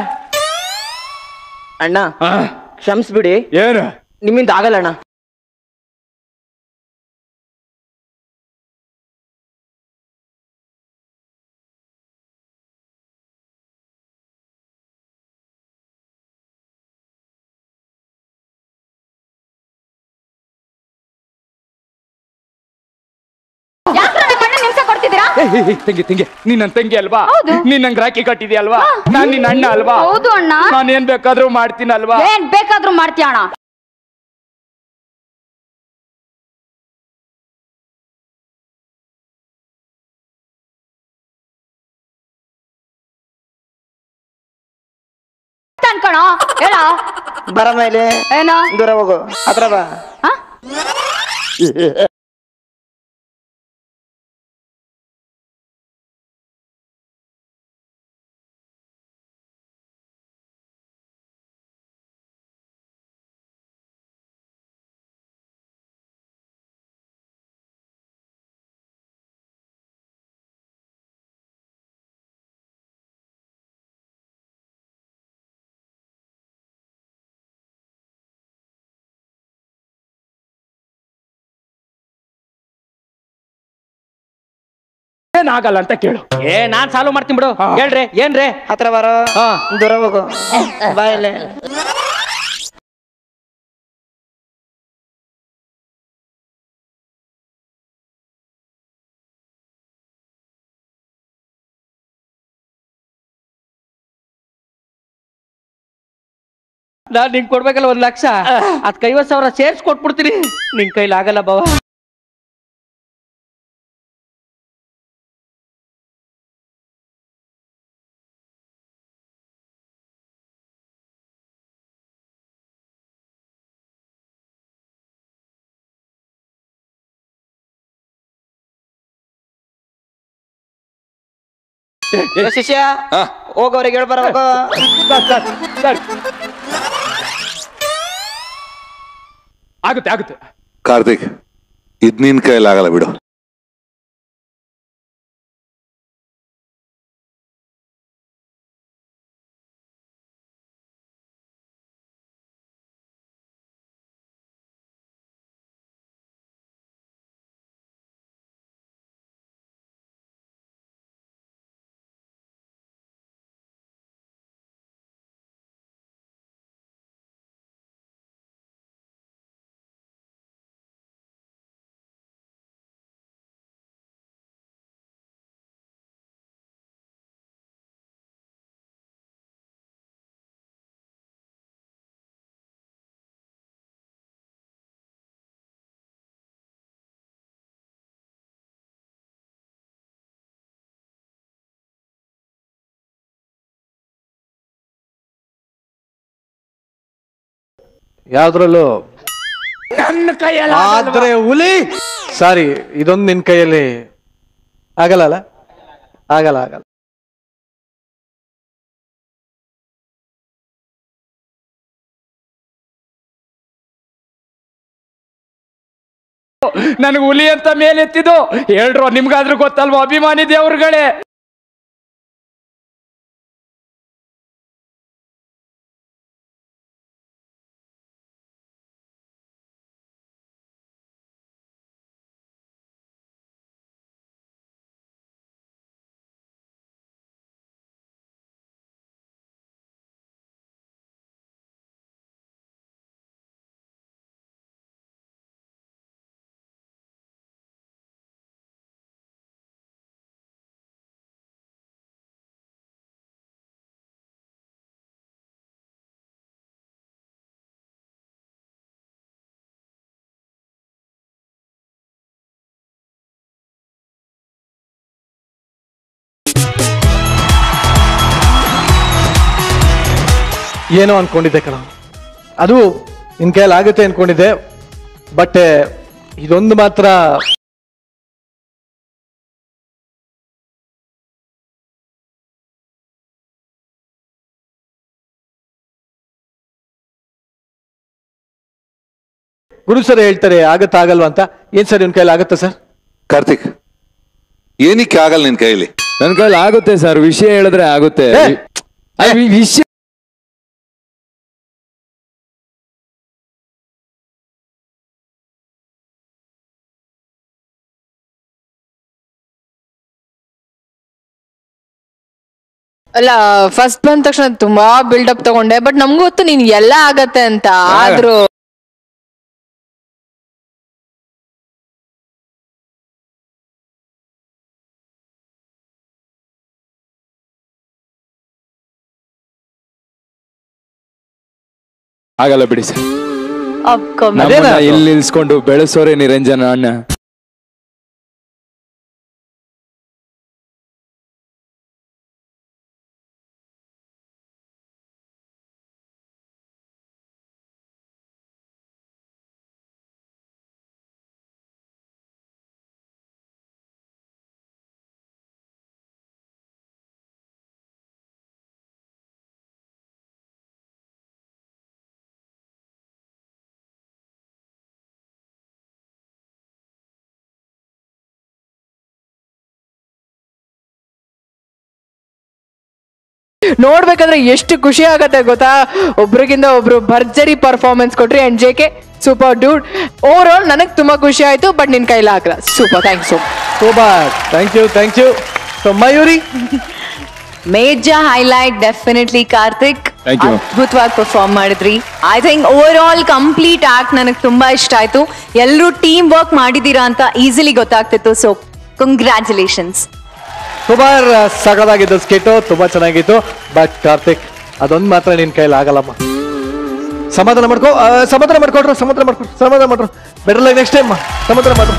ಅಣ್ಣ ಕ್ಷಮಿಸ್ಬಿಡಿ ಏನು ನಿಮ್ಮಿಂದ ಆಗಲ್ಲ ಅಣ್ಣ ನಿಮ್ಸ ಕೊಡ್ತಿದ್ದೀರಾ ತಂಗಿ ತಂಗಿ ನೀನ್ ನನ್ ತಂಗಿ ಅಲ್ವಾ ಹೌದು. ನೀನ್ ನಂಗೆ ರಾಖಿ ಕಟ್ಟಿದ್ಯಾ ಅಲ್ವಾ ನಾನ್ ನಿನ್ನ ಅಣ್ಣ ಅಲ್ವಾ ಹೌದು ಅಣ್ಣ. ನಾನ್ ಏನ್ ಬೇಕಾದ್ರೂ ಮಾಡ್ತೀನಲ್ವಾ ಏನ್ ಬೇಕಾದ್ರೂ ಮಾಡ್ತೀಯ ಅಣ್ಣ ಅನ್ಕಣ ಹೇಳ ಬರ ಮೇಲೆ ಏನ ದೂರ ಹೋಗು ಹತ್ರ ಬಾ ಏನಾಗಲ್ಲ ಅಂತ ಕೇಳು ಏ ನಾನ್ ಸಾಲ್ವ್ ಮಾಡ್ತೀನಿ ಬಿಡು ಹೇಳ್ರಿ ಏನ್ರಿ ಹತ್ರ ಬರೋ ದೂರ ಹೋಗು ಬಾಯಲ್ಲೇ ನಾನ್ ನಿಂಗ್ ಕೊಡ್ಬೇಕಲ್ಲ ಒಂದ್ ಲಕ್ಷ ಅದ್ಕ ಐವತ್ ಸಾವಿರ ಸೇರ್ಸ್ ಕೊಟ್ಬಿಡ್ತೀನಿ ನಿನ್ ಕೈಲಿ ಆಗಲ್ಲ ಬಾವ ಏ ಶಿಷ್ಯ ಹೋಗೋರಿಗೆ ಹೇಳ್ಬಾರ ಹೋಗೋ ಆಗುತ್ತೆ ಆಗುತ್ತೆ ಕಾರ್ತಿಕ್ ಇದ್ ನಿನ್ ಕೈಲಾಗಲ್ಲ ಬಿಡು ಯಾವ್ದ್ರಲ್ಲೂ ನನ್ನ ಕೈಯಲ್ಲಿ ಆದ್ರೆ ಹುಲಿ ಸಾರಿ ಇದೊಂದು ನಿನ್ ಕೈಯಲ್ಲಿ ಆಗಲ್ಲ ಅಲ್ಲ ಆಗಲ್ಲ ಆಗಲ್ಲ ನನಗೆ ಹುಲಿ ಅಂತ ಮೇಲೆತ್ತಿದ್ದು ಹೇಳ್ರು ನಿಮ್ಗಾದ್ರೂ ಗೊತ್ತಲ್ವಾ ಅಭಿಮಾನಿ ದೇವ್ರುಗಳೇ ಏನೋ ಅನ್ಕೊಂಡಿದ್ದೆ ಕಣ ಅದು ನಿನ್ ಕೈಯಲ್ಲಿ ಆಗುತ್ತೆ ಅನ್ಕೊಂಡಿದ್ದೆ ಬಟ್ ಇದೊಂದು ಮಾತ್ರ ಗುರು ಸರ್ ಹೇಳ್ತಾರೆ ಆಗತ್ತಾ ಆಗಲ್ವಾ ಅಂತ ಏನ್ ಸರ್ ನಿನ್ ಕೈಯಲ್ಲಿ ಆಗುತ್ತಾ ಸರ್ ಕಾರ್ತಿಕ್ ಏನಕ್ಕೆ ಆಗಲ್ಲ ನಿನ್ ಕೈಯಲ್ಲಿ ನನ್ ಕೈಲಿ ಆಗುತ್ತೆ ಸರ್ ವಿಷಯ ಹೇಳಿದ್ರೆ ಆಗುತ್ತೆ ಆ ವಿ- ವಿಷಯ ಅಲ್ಲ ಫಸ್ಟ್ ಬಂದ ತಕ್ಷಣ ತುಂಬಾ ಬಿಲ್ಡಪ್ ತಗೊಂಡೆ ಬಟ್ ನಮ್ಗೂ ಗೊತ್ತು ನೀನ್ ಎಲ್ಲ ಆಗತ್ತೆ ಅಂತ ಆದ್ರೂ ಆಗಲ್ಲ ಬಿಡಿ ಸರ್ ಅಪ್ಕೊಮ್ಮೆ. ನಮ್ಮನ್ನ ಇಲ್ಲಿ ನಿಲ್ಸ್ಕೊಂಡು ಬೆಳೆಸೋರೆ ನಿರಂಜನ ಅಣ್ಣ ನೋಡ್ಬೇಕಾದ್ರೆ ಎಷ್ಟು ಖುಷಿ ಆಗತ್ತೆ ಗೊತ್ತಾ ಒಬ್ರಿಗಿಂತ ಒಬ್ರು ಭರ್ಜರಿ ಪರ್ಫಾರ್ಮೆನ್ಸ್ ಕೊಟ್ರಿ and J K super dude overall ನನಗ್ ತುಂಬಾ ಖುಷಿ ಆಯ್ತು ಬಟ್ ನಿನ್ ಕೈಲ ಆಗಲ್ಲ super thanks super thank you thank you so Mayuri major highlight definitely Karthik Thank you. ಅದ್ಭುತವಾಗಿ ಪರ್ಫಾರ್ಮ್ ಮಾಡಿದ್ರಿ I think overall complete act ನನಗೆ ತುಂಬಾ ಇಷ್ಟ ಆಯ್ತು ಎಲ್ಲರೂ ಟೀಮ್ ವರ್ಕ್ ಮಾಡಿದೀರಾ ಅಂತ ಈಸಿಲಿ ಗೊತ್ತಾಗ್ತಿತ್ತು ಸೊ ಕಂಗ್ರ್ಯಾಚುಲೇಷನ್ಸ್ ಸುಮಾರ್ ಸಗದಾಗಿದ್ದು ಸ್ಕಿಟ್ಟು ತುಂಬಾ ಚೆನ್ನಾಗಿತ್ತು ಬಟ್ ಕಾರ್ತಿಕ್ ಅದೊಂದು ಮಾತ್ರ ನಿನ್ ಕೈಲಿ ಆಗಲ್ಲಮ್ಮ ಸಮಾಧಾನ ಮಾಡ್ಕೋ ಆ, ಸಮಾಧಾನ ಮಾಡ್ಕೊಟ್ರು ಸಮಾಧಾನ ಮಾಡ್ಕೊಟ್ರು ಸಮಾಧಾನ ಮಾಡ್ರು ಬೆಟರ್ ಲೈಕ್ ನೆಕ್ಸ್ಟ್ ಟೈಮ್ ಸಮಾಧಾನ ಮಾಡ್ರು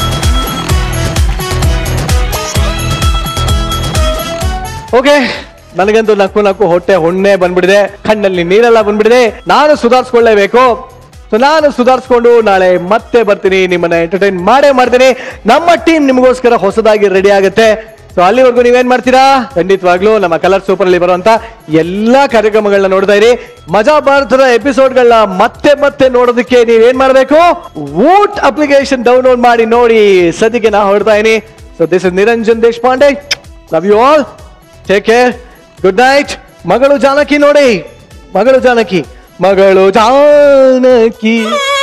ಓಕೆ ನನಗಂತೂ ನಕ್ಕು ನಕ್ಕು ಹೊಟ್ಟೆ ಹೊಣ್ಣೆ ಬಂದ್ಬಿಡಿದೆ ಕಣ್ಣಲ್ಲಿ ನೀರೆಲ್ಲ ಬಂದ್ಬಿಡಿದೆ ನಾನು ಸುಧಾರಿಸ್ಕೊಳ್ಳೇಬೇಕು ಸೊ ನಾನು ಸುಧಾರಿಸ್ಕೊಂಡು ನಾಳೆ ಮತ್ತೆ ಬರ್ತೀನಿ ನಿಮ್ಮನ್ನ ಎಂಟರ್ಟೈನ್ ಮಾಡೇ ಮಾಡ್ತೀನಿ ನಮ್ಮ ಟೀಮ್ ನಿಮಗೋಸ್ಕರ ಹೊಸದಾಗಿ ರೆಡಿ ಆಗುತ್ತೆ ಸೊ ಅಲ್ಲಿವರೆಗೂ ನೀವೇನ್ ಮಾಡ್ತೀರಾ ಖಂಡಿತವಾಗ್ಲೂ ನಮ್ಮ ಕಲರ್ ಸೂಪರ್ ಅಲ್ಲಿ ಬರುವಂತ ಎಲ್ಲಾ ಕಾರ್ಯಕ್ರಮಗಳನ್ನ ನೋಡ್ತಾ ಇರಿ ಮಜಾ ಭಾರತದ ಎಪಿಸೋಡ್ಗಳನ್ನ ಮತ್ತೆ ಮತ್ತೆ ನೋಡೋದಕ್ಕೆ ನೀವೇನ್ ಮಾಡ್ಬೇಕು ವೂಟ್ ಅಪ್ಲಿಕೇಶನ್ ಡೌನ್ಲೋಡ್ ಮಾಡಿ ನೋಡಿ ಸದ್ಯಕ್ಕೆ ನಾ ಹೊರಡ್ತಾ ಇದೀನಿ so this is Niranjan Deshpande love you all take care good night ಮಗಳು ಜಾನಕಿ ನೋಡಿ ಮಗಳು ಜಾನಕಿ ಮಗಳು ಜಾನಕಿ